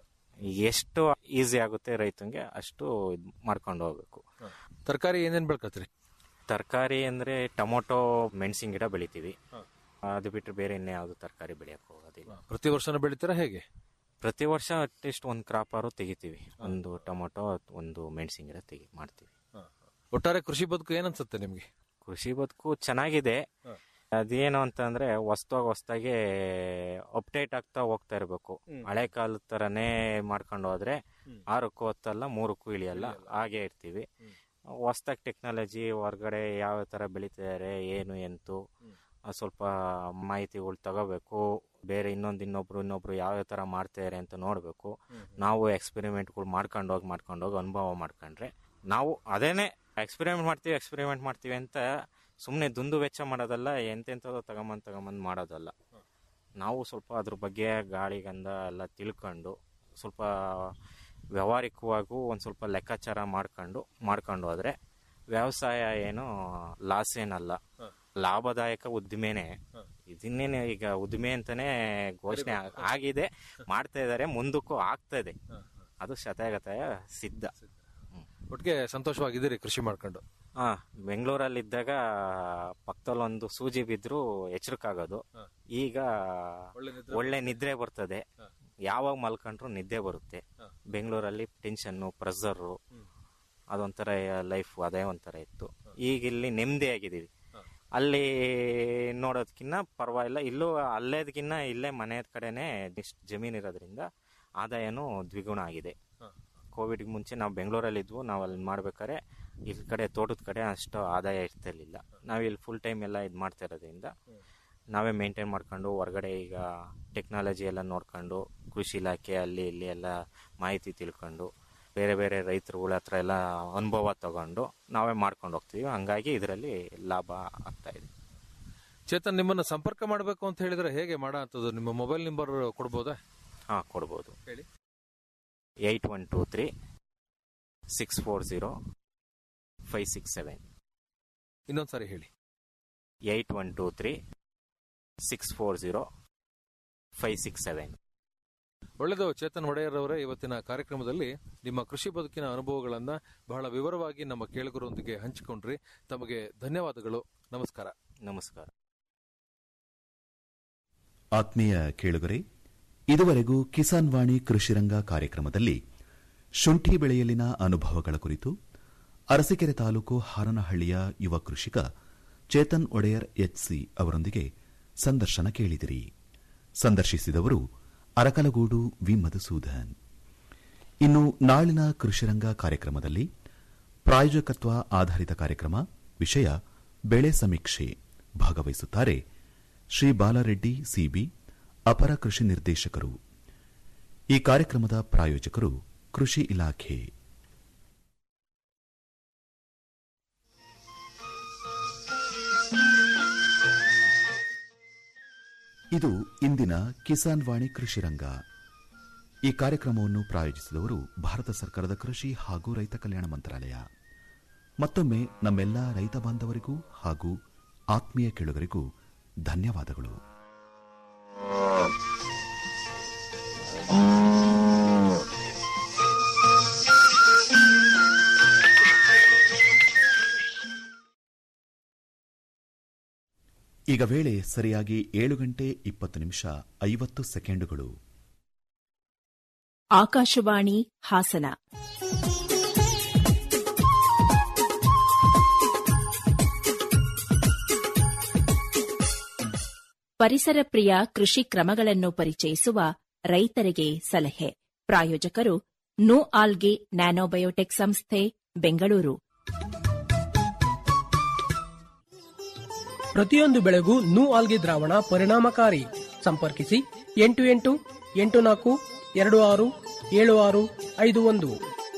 ಎಷ್ಟು ಈಸಿ ಆಗುತ್ತೆ ರೈತಂಗೆ ಅಷ್ಟು ಇದ್ ಮಾಡ್ಕೊಂಡು ಹೋಗ್ಬೇಕು ತರಕಾರಿ ಏನೇನ್ ಬೆಳ್ಕತ್ತೀರಿ ತರಕಾರಿ ಅಂದ್ರೆ ಟೊಮೊಟೊ ಮೆಣಸಿನ ಗಿಡ ಬೆಳಿತೀವಿ ಅದು ಬಿಟ್ಟರೆ ಬೇರೆ ಇನ್ನೇ ಯಾವುದು ತರಕಾರಿ ಬೆಳೆಯಕ್ಕೆ ಹೋಗೋದಿಲ್ಲ ಪ್ರತಿ ವರ್ಷನೂ ಬೆಳಿತೀರಾ ಹೇಗೆ ಪ್ರತಿ ವರ್ಷ ಅಟ್ಲೀಸ್ಟ್ ಒಂದು ಕ್ರಾಪಾರು ತೆಗಿತೀವಿ ಒಂದು ಟೊಮೊಟೊ ಒಂದು ಮೆಣಸಿನ ಗಿಡ ತೆಗಿ ಮಾಡ್ತೀವಿ ಒಟ್ಟಾರೆ ಕೃಷಿ ಬದುಕು ಏನನ್ಸುತ್ತೆ ನಿಮ್ಗೆ ಕೃಷಿ ಬದುಕು ಚೆನ್ನಾಗಿದೆ ಅದೇನು ಅಂತಂದ್ರೆ ಹೊಸ್ದಾಗಿ ಹೊಸ್ದಾಗಿ ಅಪ್ಡೇಟ್ ಆಗ್ತಾ ಹೋಗ್ತಾ ಇರಬೇಕು ಹಳೆ ಕಾಲದ ತರನೇ ಮಾಡ್ಕೊಂಡು ಹೋದ್ರೆ ಆರಕ್ಕೂ ಹೊತ್ತಲ್ಲ ಮೂರಕ್ಕೂ ಇಳಿಯಲ್ಲ ಹಾಗೆ ಇರ್ತೀವಿ ಹೊಸ್ದಾಗಿ ಟೆಕ್ನಾಲಜಿ ಹೊರಗಡೆ ಯಾವ ತರ ಬೆಳೀತಿದ್ದಾರೆ ಏನು ಎಂತು ಆ ಸ್ವಲ್ಪ ಮಾಹಿತಿಗಳು ತಗೋಬೇಕು ಬೇರೆ ಇನ್ನೊಂದು ಇನ್ನೊಬ್ರು ಇನ್ನೊಬ್ರು ಯಾವ ತರ ಮಾಡ್ತಾರೆ ಅಂತ ನೋಡಬೇಕು ನಾವು ಎಕ್ಸ್ಪೆರಿಮೆಂಟ್ಗಳು ಮಾಡ್ಕೊಂಡು ಹೋಗಿ ಮಾಡ್ಕೊಂಡು ಹೋಗಿ ಅನುಭವ ಮಾಡ್ಕೊಂಡ್ರೆ ನಾವು ಅದೇನೆ ಎಕ್ಸ್ಪೆರಿಮೆಂಟ್ ಮಾಡ್ತೀವಿ ಎಕ್ಸ್ಪೆರಿಮೆಂಟ್ ಮಾಡ್ತೀವಿ ಅಂತ ಸುಮ್ಮನೆ ದುಂದು ವೆಚ್ಚ ಮಾಡೋದಲ್ಲ ಎಂತೆಂಥದ್ದು ತಗೊಂಬಂದು ತಗೊಂಬಂದು ಮಾಡೋದಲ್ಲ ನಾವು ಸ್ವಲ್ಪ ಅದ್ರ ಬಗ್ಗೆ ಗಾಳಿ ಗಂಧ ಎಲ್ಲ ತಿಳ್ಕೊಂಡು ಸ್ವಲ್ಪ ವ್ಯವಹಾರಿಕವಾಗೂ ಒಂದು ಸ್ವಲ್ಪ ಲೆಕ್ಕಾಚಾರ ಮಾಡ್ಕೊಂಡು ಮಾಡ್ಕೊಂಡು ಹೋದ್ರೆ ವ್ಯವಸಾಯ ಏನು ಲಾಸ್ ಏನಲ್ಲ ಲಾಭದಾಯಕ ಉದ್ದಿಮೆನೆ ಇದನ್ನೇನೆ ಈಗ ಉದ್ದಿಮೆ ಅಂತಾನೆ ಘೋಷಣೆ ಆ- ಆಗಿದೆ ಮಾಡ್ತಾ ಇದ್ದಾರೆ ಮುಂದಕ್ಕೂ ಆಗ್ತದೆ ಅದು ಶತಗತಾಯ ಸಿದ್ಧ ಒಟ್ಟಿಗೆ ಸಂತೋಷವಾಗಿದ್ದೀರಿ ಕೃಷಿ ಮಾಡ್ಕೊಂಡು ಹಾ ಬೆಂಗಳೂರಲ್ಲಿ ಇದ್ದಾಗ ಪಕ್ಕದಲ್ಲಿ ಒಂದು ಸೂಜಿ ಬಿದ್ರು ಎಚ್ಚರಿಕಾಗೋದು ಈಗ ಒಳ್ಳೆ ನಿದ್ರೆ ಬರ್ತದೆ ಯಾವಾಗ ಮಲ್ಕೊಂಡ್ರು ನಿದ್ದೆ ಬರುತ್ತೆ ಬೆಂಗಳೂರಲ್ಲಿ ಟೆನ್ಷನ್ನು ಪ್ರೆಷರು ಅದೊಂಥರ ಲೈಫ್ ಅದೇ ಒಂಥರ ಇತ್ತು ಈಗ ಇಲ್ಲಿ ನೆಮ್ಮದಿ ಆಗಿದ್ದೀವಿ ಅಲ್ಲಿ ನೋಡೋದಕ್ಕಿನ್ನ ಪರವಾಗಿಲ್ಲ ಇಲ್ಲೂ ಅಲ್ಲೇದಕ್ಕಿನ್ನ ಇಲ್ಲೇ ಮನೆ ಕಡೆನೆ ಇಷ್ಟ್ ಜಮೀನ್ ಇರೋದ್ರಿಂದ ಆದಾಯನೂ ದ್ವಿಗುಣ ಆಗಿದೆ ಕೋವಿಡ್ ಮುಂಚೆ ನಾವು ಬೆಂಗಳೂರಲ್ಲಿ ಇದ್ವು ನಾವು ಅಲ್ಲಿ ಮಾಡ್ಬೇಕಾದ್ರೆ ಇಲ್ಲಿ ಕಡೆ ತೋಟದ ಕಡೆ ಅಷ್ಟು ಆದಾಯ ಇರ್ತಿರ್ಲಿಲ್ಲ ನಾವು ಇಲ್ಲಿ ಫುಲ್ ಟೈಮ್ ಎಲ್ಲ ಇದು ಮಾಡ್ತಾ ಇರೋದ್ರಿಂದ ನಾವೇ ಮೇಂಟೈನ್ ಮಾಡ್ಕೊಂಡು ಹೊರಗಡೆ ಈಗ ಟೆಕ್ನಾಲಜಿ ಎಲ್ಲ ನೋಡ್ಕೊಂಡು ಕೃಷಿ ಇಲಾಖೆ ಅಲ್ಲಿ ಇಲ್ಲಿ ಎಲ್ಲ ಮಾಹಿತಿ ತಿಳ್ಕೊಂಡು ಬೇರೆ ಬೇರೆ ರೈತರುಗಳ ಹತ್ರ ಎಲ್ಲ ಅನುಭವ ತಗೊಂಡು ನಾವೇ ಮಾಡ್ಕೊಂಡು ಹೋಗ್ತೀವಿ ಹಂಗಾಗಿ ಇದರಲ್ಲಿ ಲಾಭ ಆಗ್ತಾ ಇದೆ ಚೇತನ್ ನಿಮ್ಮನ್ನ ಸಂಪರ್ಕ ಮಾಡಬೇಕು ಅಂತ ಹೇಳಿದ್ರೆ ಹೇಗೆ ಮಾಡೋ ಅಂಥದ್ದು ನಿಮ್ಮ ಮೊಬೈಲ್ ನಂಬರ್ ಕೊಡ್ಬೋದಾ ಹಾಂ ಕೊಡ್ಬೋದು ಹೇಳಿ eight one two three six four zero five six seven ಇನ್ನೊಂದ್ಸಾರಿ ಹೇಳಿ eight one two three six four zero five six seven ಒಳ್ಳೆಯದು ಚೇತನ್ ಒಡೆಯರ್ ಅವರೇ ಇವತ್ತಿನ ಕಾರ್ಯಕ್ರಮದಲ್ಲಿ ನಿಮ್ಮ ಕೃಷಿ ಬದುಕಿನ ಅನುಭವಗಳನ್ನ ಬಹಳ ವಿವರವಾಗಿ ನಮ್ಮ ಕೇಳುಗರೊಂದಿಗೆ ಹಂಚಿಕೊಂಡ್ರಿ ತಮಗೆ ಧನ್ಯವಾದಗಳು ನಮಸ್ಕಾರ ನಮಸ್ಕಾರ ಆತ್ಮೀಯ ಕೇಳುಗರೆ ಇದುವರೆಗೂ ಕಿಸಾನ್ ವಾಣಿ ಕೃಷಿರಂಗ ಕಾರ್ಯಕ್ರಮದಲ್ಲಿ ಶುಂಠಿ ಬೆಳೆಯಲಿನ ಅನುಭವಗಳ ಕುರಿತು ಅರಸೀಕೆರೆ ತಾಲೂಕು ಹಾರನಹಳ್ಳಿಯ ಯುವ ಕೃಷಿಕ ಚೇತನ್ ಒಡೆಯರ್ ಎಚ್ಸಿ ಅವರೊಂದಿಗೆ ಸಂದರ್ಶನ ಕೇಳಿದಿರಿ ಸಂದರ್ಶಿಸಿದವರು ಅರಕಲಗೂಡು ವಿ ಮಧುಸೂದನ್ ಇನ್ನು ನಾಳಿನ ಕೃಷಿರಂಗ ಕಾರ್ಯಕ್ರಮದಲ್ಲಿ ಪ್ರಾಯೋಜಕತ್ವ ಆಧಾರಿತ ಕಾರ್ಯಕ್ರಮ ವಿಷಯ ಬೆಳೆ ಸಮೀಕ್ಷೆ ಭಾಗವಹಿಸುತ್ತಾರೆ ಶ್ರೀ ಬಾಲರೆಡ್ಡಿ ಸಿಬಿ ಅಪರ ಕೃಷಿ ನಿರ್ದೇಶಕರು ಈ ಕಾರ್ಯಕ್ರಮದ ಪ್ರಾಯೋಜಕರು ಕೃಷಿ ಇಲಾಖೆ ಇದು ಇಂದಿನ ಕಿಸಾನ್ ವಾಣಿ ಕೃಷಿರಂಗ ಈ ಕಾರ್ಯಕ್ರಮವನ್ನು ಪ್ರಾಯೋಜಿಸಿದವರು ಭಾರತ ಸರ್ಕಾರದ ಕೃಷಿ ಹಾಗೂ ರೈತ ಕಲ್ಯಾಣ ಮಂತ್ರಾಲಯ ಮತ್ತೊಮ್ಮೆ ನಮ್ಮೆಲ್ಲ ರೈತ ಬಾಂಧವರಿಗೂ ಹಾಗೂ ಆತ್ಮೀಯ ಕೇಳುಗರಿಗೂ ಧನ್ಯವಾದಗಳು ಈಗ ವೇಳೆ ಸರಿಯಾಗಿ ಏಳು ಗಂಟೆ ಇಪ್ಪತ್ತು ನಿಮಿಷ ಐವತ್ತು ಸೆಕೆಂಡುಗಳು ಆಕಾಶವಾಣಿ ಹಾಸನ ಪರಿಸರ ಪ್ರಿಯ ಕೃಷಿ ಕ್ರಮಗಳನ್ನು ಪರಿಚಯಿಸುವ ರೈತರಿಗೆ ಸಲಹೆ ಪ್ರಾಯೋಜಕರು ನೋ ಆಲ್ಗೆ ನ್ಯಾನೋಬಯೋಟೆಕ್ ಸಂಸ್ಥೆ ಬೆಂಗಳೂರು ಪ್ರತಿಯೊಂದು ಬೆಳೆಗೂ ನೂ ಆಲ್ಗೆ ದ್ರಾವಣ ಪರಿಣಾಮಕಾರಿ ಸಂಪರ್ಕಿಸಿ ಎಂಟು ಎಂಟು ಎಂಟು ನಾಲ್ಕು ಎರಡು ಆರು ಏಳು ಆರು ಐದು ಒಂದು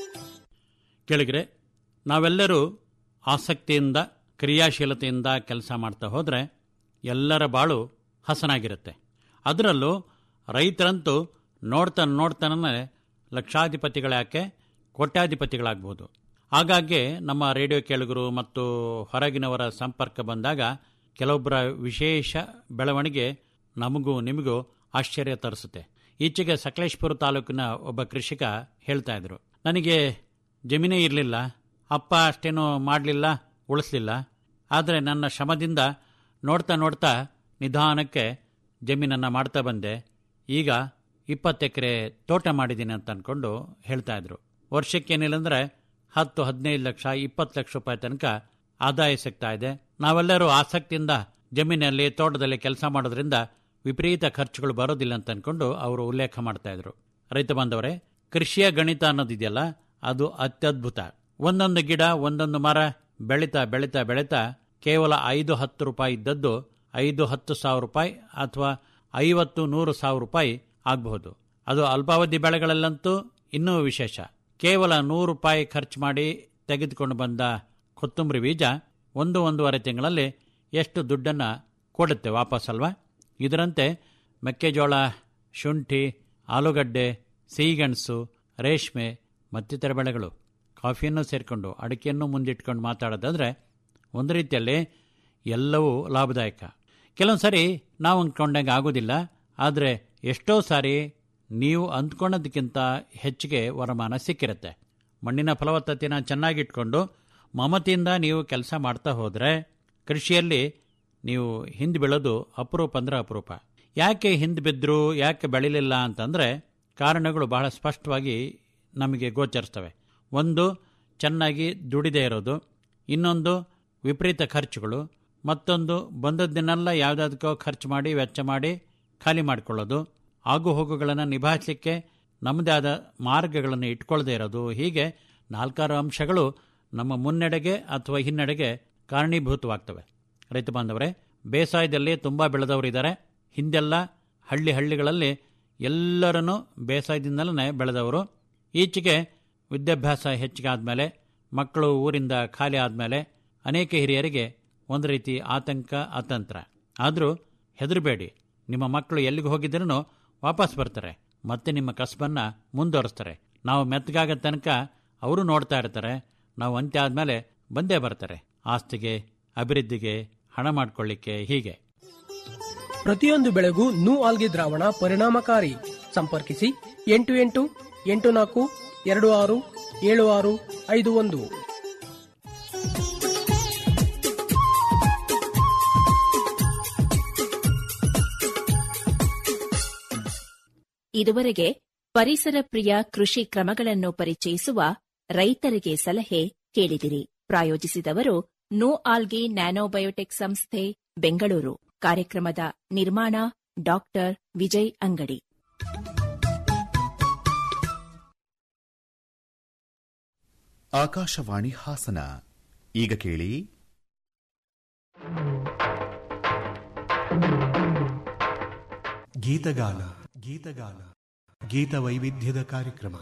ಕೆಳಗರೆ ನಾವೆಲ್ಲರೂ ಆಸಕ್ತಿಯಿಂದ ಕ್ರಿಯಾಶೀಲತೆಯಿಂದ ಕೆಲಸ ಮಾಡ್ತಾ ಹೋದರೆ ಎಲ್ಲರ ಬಾಳು ಹಸನಾಗಿರುತ್ತೆ ಅದರಲ್ಲೂ ರೈತರಂತೂ ನೋಡ್ತಾ ನೋಡ್ತಾನೆ ಲಕ್ಷಾಧಿಪತಿಗಳಾಕೆ ಕೋಟ್ಯಾಧಿಪತಿಗಳಾಗ್ಬೋದು ಆಗಾಗ್ಗೆ ನಮ್ಮ ರೇಡಿಯೋ ಕೇಳುಗರು ಮತ್ತು ಹೊರಗಿನವರ ಸಂಪರ್ಕ ಬಂದಾಗ ಕೆಲವೊಬ್ಬರ ವಿಶೇಷ ಬೆಳವಣಿಗೆ ನಮಗೂ ನಿಮಗೂ ಆಶ್ಚರ್ಯ ತರಿಸುತ್ತೆ ಈಚೆಗೆ ಸಕಲೇಶ್ಪುರ ತಾಲೂಕಿನ ಒಬ್ಬ ಕೃಷಿಕ ಹೇಳ್ತಾ ಇದ್ರು ನನಗೆ ಜಮೀನೇ ಇರಲಿಲ್ಲ ಅಪ್ಪ ಅಷ್ಟೇನೂ ಮಾಡಲಿಲ್ಲ ಉಳಿಸ್ಲಿಲ್ಲ ಆದರೆ ನನ್ನ ಶ್ರಮದಿಂದ ನೋಡ್ತಾ ನೋಡ್ತಾ ನಿಧಾನಕ್ಕೆ ಜಮೀನನ್ನು ಮಾಡ್ತಾ ಬಂದೆ ಈಗ ಇಪ್ಪತ್ತು ಎಕರೆ ತೋಟ ಮಾಡಿದ್ದೀನಿ ಅಂತ ಅಂದ್ಕೊಂಡು ಹೇಳ್ತಾ ಇದ್ರು ವರ್ಷಕ್ಕೇನಿಲ್ಲ ಅಂದರೆ ಹತ್ತು ಹದಿನೈದು ಲಕ್ಷ ಇಪ್ಪತ್ತು ಲಕ್ಷ ರೂಪಾಯಿ ತನಕ ಆದಾಯ ಸಿಗ್ತಾ ಇದೆ ನಾವೆಲ್ಲರೂ ಆಸಕ್ತಿಯಿಂದ ಜಮೀನಲ್ಲಿ ತೋಟದಲ್ಲಿ ಕೆಲಸ ಮಾಡೋದ್ರಿಂದ ವಿಪರೀತ ಖರ್ಚುಗಳು ಬರೋದಿಲ್ಲ ಅಂತ ಅಂದ್ಕೊಂಡು ಅವರು ಉಲ್ಲೇಖ ಮಾಡ್ತಾ ಇದ್ರು ರೈತ ಬಾಂಧವರೇ ಕೃಷಿಯ ಗಣಿತ ಅನ್ನೋದಿದೆಯಲ್ಲ ಅದು ಅತ್ಯದ್ಭುತ ಒಂದೊಂದು ಗಿಡ ಒಂದೊಂದು ಮರ ಬೆಳೀತಾ ಬೆಳೀತಾ ಬೆಳೀತಾ ಕೇವಲ ಐದು ಹತ್ತು ರೂಪಾಯಿ ಇದ್ದದ್ದು ಐದು ಹತ್ತು ಸಾವಿರ ರೂಪಾಯಿ ಅಥವಾ ಐವತ್ತು ನೂರು ಸಾವಿರ ರೂಪಾಯಿ ಆಗಬಹುದು ಅದು ಅಲ್ಪಾವಧಿ ಬೆಳೆಗಳಲ್ಲಂತೂ ಇನ್ನೂ ವಿಶೇಷ ಕೇವಲ ನೂರು ರೂಪಾಯಿ ಖರ್ಚು ಮಾಡಿ ತೆಗೆದುಕೊಂಡು ಬಂದ ಕೊತ್ತಂಬರಿ ಬೀಜ ಒಂದು ಒಂದೂವರೆ ತಿಂಗಳಲ್ಲಿ ಎಷ್ಟು ದುಡ್ಡನ್ನು ಕೊಡುತ್ತೆ ವಾಪಸ್ ಅಲ್ವಾ ಇದರಂತೆ ಮೆಕ್ಕೆಜೋಳ ಶುಂಠಿ ಆಲೂಗಡ್ಡೆ ಸಿಹಿಗೆಣಸು ರೇಷ್ಮೆ ಮತ್ತಿತರ ಬೆಳೆಗಳು ಕಾಫಿಯನ್ನು ಸೇರಿಕೊಂಡು ಅಡಿಕೆಯನ್ನು ಮುಂದಿಟ್ಕೊಂಡು ಮಾತಾಡೋದಾದರೆ ಒಂದು ರೀತಿಯಲ್ಲಿ ಎಲ್ಲವೂ ಲಾಭದಾಯಕ ಕೆಲವೊಂದು ಸಾರಿ ನಾವು ಅಂದ್ಕೊಂಡಂಗೆ ಆಗೋದಿಲ್ಲ ಆದರೆ ಎಷ್ಟೋ ಸಾರಿ ನೀವು ಅಂದ್ಕೊಳ್ಳೋದಕ್ಕಿಂತ ಹೆಚ್ಚಿಗೆ ವರಮಾನ ಸಿಕ್ಕಿರುತ್ತೆ ಮಣ್ಣಿನ ಫಲವತ್ತತೆನ ಚೆನ್ನಾಗಿಟ್ಕೊಂಡು ಮಮತೆಯಿಂದ ನೀವು ಕೆಲಸ ಮಾಡ್ತಾ ಹೋದರೆ ಕೃಷಿಯಲ್ಲಿ ನೀವು ಹಿಂದೆ ಬೀಳೋದು ಅಪರೂಪ ಅಂದ್ರೆ ಅಪರೂಪ ಯಾಕೆ ಹಿಂದೆ ಬಿದ್ದರು ಯಾಕೆ ಬೆಳಿಲಿಲ್ಲ ಅಂತಂದರೆ ಕಾರಣಗಳು ಬಹಳ ಸ್ಪಷ್ಟವಾಗಿ ನಮಗೆ ಗೋಚರಿಸ್ತವೆ ಒಂದು ಚೆನ್ನಾಗಿ ದುಡಿದೇ ಇರೋದು ಇನ್ನೊಂದು ವಿಪರೀತ ಖರ್ಚುಗಳು ಮತ್ತೊಂದು ಬಂದದ್ದನ್ನೆಲ್ಲ ಯಾವುದಾದಕ್ಕೋ ಖರ್ಚು ಮಾಡಿ ವೆಚ್ಚ ಮಾಡಿ ಖಾಲಿ ಮಾಡಿಕೊಳ್ಳೋದು ಆಗು ಹೋಗುಗಳನ್ನು ನಿಭಾಯಿಸಲಿಕ್ಕೆ ನಮ್ಮದೇ ಆದ ಮಾರ್ಗಗಳನ್ನು ಇಟ್ಕೊಳ್ಳದೇ ಇರೋದು ಹೀಗೆ ನಾಲ್ಕಾರು ಅಂಶಗಳು ನಮ್ಮ ಮುನ್ನಡೆಗೆ ಅಥವಾ ಹಿನ್ನಡೆಗೆ ಕಾರಣೀಭೂತವಾಗ್ತವೆ ರೈತ ಬಾಂಧವರೇ ಬೇಸಾಯದಲ್ಲಿ ತುಂಬ ಬೆಳೆದವರಿದ್ದಾರೆ ಹಿಂದೆಲ್ಲ ಹಳ್ಳಿ ಹಳ್ಳಿಗಳಲ್ಲಿ ಎಲ್ಲರನ್ನೂ ಬೇಸಾಯದಿಂದಲೇ ಬೆಳೆದವರು ಈಚೆಗೆ ವಿದ್ಯಾಭ್ಯಾಸ ಹೆಚ್ಚಿಗೆ ಆದಮೇಲೆ ಮಕ್ಕಳು ಊರಿಂದ ಖಾಲಿ ಆದಮೇಲೆ ಅನೇಕ ಹಿರಿಯರಿಗೆ ಒಂದು ರೀತಿ ಆತಂಕ ಅತಂತ್ರ ಆದರೂ ಹೆದರಬೇಡಿ ನಿಮ್ಮ ಮಕ್ಕಳು ಎಲ್ಲಿಗೆ ಹೋಗಿದ್ರೂ ವಾಪಸ್ ಬರ್ತಾರೆ ಮತ್ತೆ ನಿಮ್ಮ ಕಸಬನ್ನು ಮುಂದುವರಿಸ್ತಾರೆ ನಾವು ಮೆತ್ತಗಾಗ ತನಕ ಅವರು ನೋಡ್ತಾ ಇರ್ತಾರೆ ನಾವು ಅಂತ್ಯ ಆದಮೇಲೆ ಬಂದೇ ಬರ್ತಾರೆ ಆಸ್ತಿಗೆ ಅಭಿವೃದ್ಧಿಗೆ ಹಣ ಮಾಡಿಕೊಳ್ಳಿಕ್ಕೆ ಹೀಗೆ ಪ್ರತಿಯೊಂದು ಬೆಳೆಗೂ ನೂ ಆಲ್ಗೆ ದ್ರಾವಣ ಪರಿಣಾಮಕಾರಿ ಸಂಪರ್ಕಿಸಿ ಎಂಟು ಎಂಟು ಎಂಟು ನಾಲ್ಕು ಎರಡು ಆರು ಏಳು ಆರು ಐದು ಒಂದು ಇದುವರೆಗೆ ಪರಿಸರ ಪ್ರಿಯ ಕೃಷಿ ಕ್ರಮಗಳನ್ನು ಪರಿಚಯಿಸುವ ರೈತರಿಗೆ ಸಲಹೆ ಕೇಳಿದಿರಿ ಪ್ರಾಯೋಜಿಸಿದವರು ನೋ ಆಲ್ಗೆ ನ್ಯಾನೋಬಯೋಟೆಕ್ ಸಂಸ್ಥೆ ಬೆಂಗಳೂರು ಕಾರ್ಯಕ್ರಮದ ನಿರ್ಮಾಣ ಡಾಕ್ಟರ್ ವಿಜಯ್ ಅಂಗಡಿ ಆಕಾಶವಾಣಿ ಹಾಸನ ಈಗ ಕೇಳಿ ಗೀತಗಾನ ಗೀತಗಾನ ಗೀತ ವೈವಿಧ್ಯದ ಕಾರ್ಯಕ್ರಮ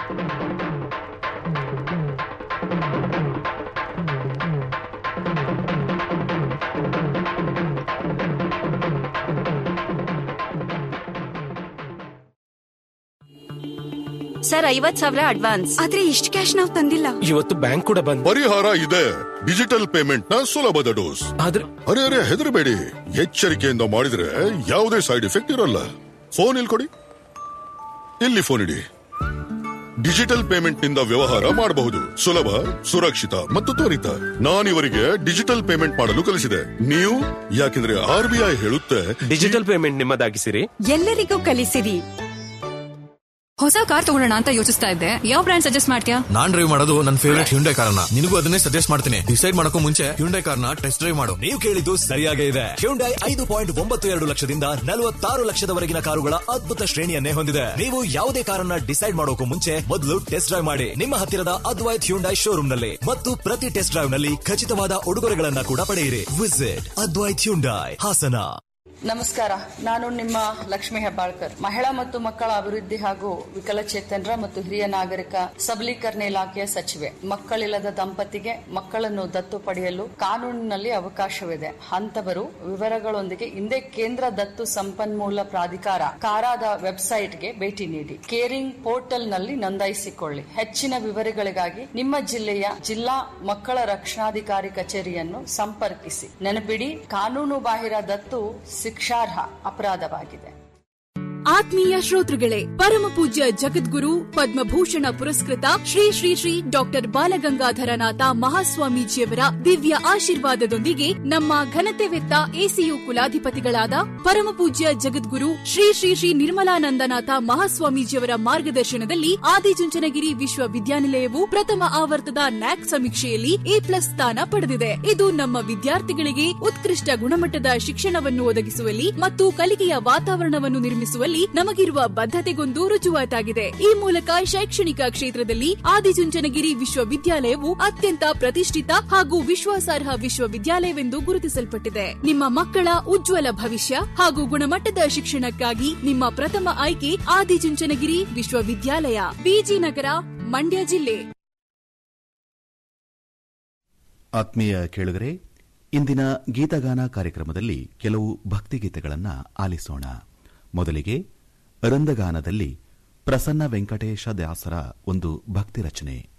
ಸರ್ ಐವತ್ ಸಾವಿರ ಅಡ್ವಾನ್ಸ್ ಆದ್ರೆ ಇಷ್ಟು ಕ್ಯಾಶ್ ನಾವು ತಂದಿಲ್ಲ ಇವತ್ತು ಬ್ಯಾಂಕ್ ಕೂಡ ಬಂದ್ ಪರಿಹಾರ ಇದೆ ಡಿಜಿಟಲ್ ಪೇಮೆಂಟ್ ನ ಸುಲಭದ ಡೋಸ್ ಆದ್ರೆ ಅರೆ ಅರೆ ಹೆದರಬೇಡಿ ಎಚ್ಚರಿಕೆಯಿಂದ ಮಾಡಿದ್ರೆ ಯಾವುದೇ ಸೈಡ್ ಎಫೆಕ್ಟ್ ಇರಲ್ಲ ಫೋನ್ ಇಲ್ಲಿ ಕೊಡಿ ಇಲ್ಲಿ ಫೋನ್ ಇಡಿ ಡಿಜಿಟಲ್ ಪೇಮೆಂಟ್ ನಿಂದ ವ್ಯವಹಾರ ಮಾಡಬಹುದು ಸುಲಭ ಸುರಕ್ಷಿತ ಮತ್ತು ತ್ವರಿತ ನಾನಿವರಿಗೆ ಡಿಜಿಟಲ್ ಪೇಮೆಂಟ್ ಮಾಡಲು ಕಲಿಸಿದೆ ನೀವು ಯಾಕೆಂದ್ರೆ ಆರ್ ಬಿ ಐ ಹೇಳುತ್ತೆ ಡಿಜಿಟಲ್ ಪೇಮೆಂಟ್ ನಿಮ್ಮದಾಗಿಸಿರಿ ಎಲ್ಲರಿಗೂ ಕಲಿಸಿರಿ ಹೊಸ ಕಾರ್ ತಗೊಳ್ಳೋಣ ಅಂತ ಯೋಚಿಸ್ತಾ ಇದ್ದೆ ಯಾವ ಬ್ರ್ಯಾಂಡ್ ಸಜೆಸ್ಟ್ ಮಾಡ್ತೀಯಾ ನಾನ್ ಡ್ರೈವ್ ಮಾಡೋದು ನನ್ನ ಫೇವರೇಟ್ ಹ್ಯುಂಡೈ ಕಾರ್ನ ನಿನಗೂ ಅದನ್ನೇ ಸಜೆಸ್ಟ್ ಮಾಡ್ತೀನಿ ಡಿಸೈಡ್ ಮಾಡಕ್ಕೂ ಮುಂಚೆ ಹ್ಯುಂಡೈ ಕಾರ್ನ ಟೆಸ್ಟ್ ಡ್ರೈವ್ ಮಾಡು ನೀವು ಕೇಳಿದ್ದು ಸರಿಯಾಗೇ ಇದೆ ಹ್ಯುಂಡೈ ಐದು ಪಾಯಿಂಟ್ ಒಂಬತ್ತು ಎರಡು ಲಕ್ಷದಿಂದ ನಲವತ್ತಾರು ಲಕ್ಷದವರೆಗಿನ ಕಾರುಗಳ ಅದ್ಭುತ ಶ್ರೇಣಿಯನ್ನೇ ಹೊಂದಿದೆ ನೀವು ಯಾವುದೇ ಕಾರನ್ನ ಡಿಸೈಡ್ ಮಾಡೋಕು ಮುಂಚೆ ಮೊದಲು ಟೆಸ್ಟ್ ಡ್ರೈವ್ ಮಾಡಿ ನಿಮ್ಮ ಹತ್ತಿರದ ಅದ್ವೈತ್ ಹ್ಯುಂಡೈ ಶೋರೂಮ್ ನಲ್ಲಿ ಮತ್ತು ಪ್ರತಿ ಟೆಸ್ಟ್ ಡ್ರೈವ್ ನಲ್ಲಿ ಖಚಿತವಾದ ಉಡುಗೊರೆಗಳನ್ನ ಕೂಡ ಪಡೆಯಿರಿ ವಿಸಿಟ್ ಅದ್ವೈತ್ ಹ್ಯುಂಡೈ ಹಾಸನ ನಮಸ್ಕಾರ ನಾನು ನಿಮ್ಮ ಲಕ್ಷ್ಮಿ ಹೆಬ್ಬಾಳ್ಕರ್ ಮಹಿಳಾ ಮತ್ತು ಮಕ್ಕಳ ಅಭಿವೃದ್ಧಿ ಹಾಗೂ ವಿಕಲಚೇತನರ ಮತ್ತು ಹಿರಿಯ ನಾಗರಿಕ ಸಬಲೀಕರಣ ಇಲಾಖೆಯ ಸಚಿವೆ ಮಕ್ಕಳಿಲ್ಲದ ದಂಪತಿಗೆ ಮಕ್ಕಳನ್ನು ದತ್ತು ಪಡೆಯಲು ಕಾನೂನಿನಲ್ಲಿ ಅವಕಾಶವಿದೆ ಅಂತವರು ವಿವರಗಳೊಂದಿಗೆ ಹಿಂದೆ ಕೇಂದ್ರ ದತ್ತು ಸಂಪನ್ಮೂಲ ಪ್ರಾಧಿಕಾರ ಕಾರಾದ ವೆಬ್ಸೈಟ್ಗೆ ಭೇಟಿ ನೀಡಿ ಕೇರಿಂಗ್ ಪೋರ್ಟಲ್ ನಲ್ಲಿ ನೋಂದಾಯಿಸಿಕೊಳ್ಳಿ ಹೆಚ್ಚಿನ ವಿವರಗಳಿಗಾಗಿ ನಿಮ್ಮ ಜಿಲ್ಲೆಯ ಜಿಲ್ಲಾ ಮಕ್ಕಳ ರಕ್ಷಣಾಧಿಕಾರಿ ಕಚೇರಿಯನ್ನು ಸಂಪರ್ಕಿಸಿ ನೆನಪಿಡಿ ಕಾನೂನು ಬಾಹಿರ ದತ್ತು ಶಿಕ್ಷಾರ್ಹ ಅಪರಾಧವಾಗಿದೆ ಆತ್ಮೀಯ ಶ್ರೋತೃಗಳೇ ಪರಮ ಪೂಜ್ಯ ಜಗದ್ಗುರು ಪದ್ಮಭೂಷಣ ಪುರಸ್ಕೃತ ಶ್ರೀ ಶ್ರೀ ಶ್ರೀ ಡಾಕ್ಟರ್ ಬಾಲಗಂಗಾಧರನಾಥ ಮಹಾಸ್ವಾಮೀಜಿಯವರ ದಿವ್ಯ ಆಶೀರ್ವಾದದೊಂದಿಗೆ ನಮ್ಮ ಘನತೆವೆತ್ತ ಎಸಿಯು ಕುಲಾಧಿಪತಿಗಳಾದ ಪರಮ ಪೂಜ್ಯ ಜಗದ್ಗುರು ಶ್ರೀ ಶ್ರೀ ಶ್ರೀ ನಿರ್ಮಲಾನಂದನಾಥ ಮಹಾಸ್ವಾಮೀಜಿಯವರ ಮಾರ್ಗದರ್ಶನದಲ್ಲಿ ಆದಿಚುಂಚನಗಿರಿ ವಿಶ್ವವಿದ್ಯಾನಿಲಯವು ಪ್ರಥಮ ಆವರ್ತದ ನ್ಯಾಕ್ ಸಮೀಕ್ಷೆಯಲ್ಲಿ ಎ ಪ್ಲಸ್ ಸ್ಥಾನ ಪಡೆದಿದೆ ಇದು ನಮ್ಮ ವಿದ್ಯಾರ್ಥಿಗಳಿಗೆ ಉತ್ಕೃಷ್ಟ ಗುಣಮಟ್ಟದ ಶಿಕ್ಷಣವನ್ನು ಒದಗಿಸುವಲ್ಲಿ ಮತ್ತು ಕಲಿಕೆಯ ವಾತಾವರಣವನ್ನು ನಿರ್ಮಿಸುವಲ್ಲಿ ನಮಗಿರುವ ಬದ್ಧತೆಗೊಂದು ರುಜುವಾತಾಗಿದೆ ಈ ಮೂಲಕ ಶೈಕ್ಷಣಿಕ ಕ್ಷೇತ್ರದಲ್ಲಿ ಆದಿಚುಂಚನಗಿರಿ ವಿಶ್ವವಿದ್ಯಾಲಯವು ಅತ್ಯಂತ ಪ್ರತಿಷ್ಠಿತ ಹಾಗೂ ವಿಶ್ವಾಸಾರ್ಹ ವಿಶ್ವವಿದ್ಯಾಲಯವೆಂದು ಗುರುತಿಸಲ್ಪಟ್ಟಿದೆ ನಿಮ್ಮ ಮಕ್ಕಳ ಉಜ್ವಲ ಭವಿಷ್ಯ ಹಾಗೂ ಗುಣಮಟ್ಟದ ಶಿಕ್ಷಣಕ್ಕಾಗಿ ನಿಮ್ಮ ಪ್ರಥಮ ಆಯ್ಕೆ ಆದಿಚುಂಚನಗಿರಿ ವಿಶ್ವವಿದ್ಯಾಲಯ ಬಿಜಿ ನಗರ ಮಂಡ್ಯ ಜಿಲ್ಲೆ ಆತ್ಮೀಯ ಕೇಳುಗರೆ ಇಂದಿನ ಗೀತಗಾನ ಕಾರ್ಯಕ್ರಮದಲ್ಲಿ ಕೆಲವು ಭಕ್ತಿಗೀತೆಗಳನ್ನು ಆಲಿಸೋಣ ಮೊದಲಿಗೆ ರಂದಗಾನದಲ್ಲಿ ಪ್ರಸನ್ನ ವೆಂಕಟೇಶ ದಾಸರ ಒಂದು ಭಕ್ತಿ ರಚನೆ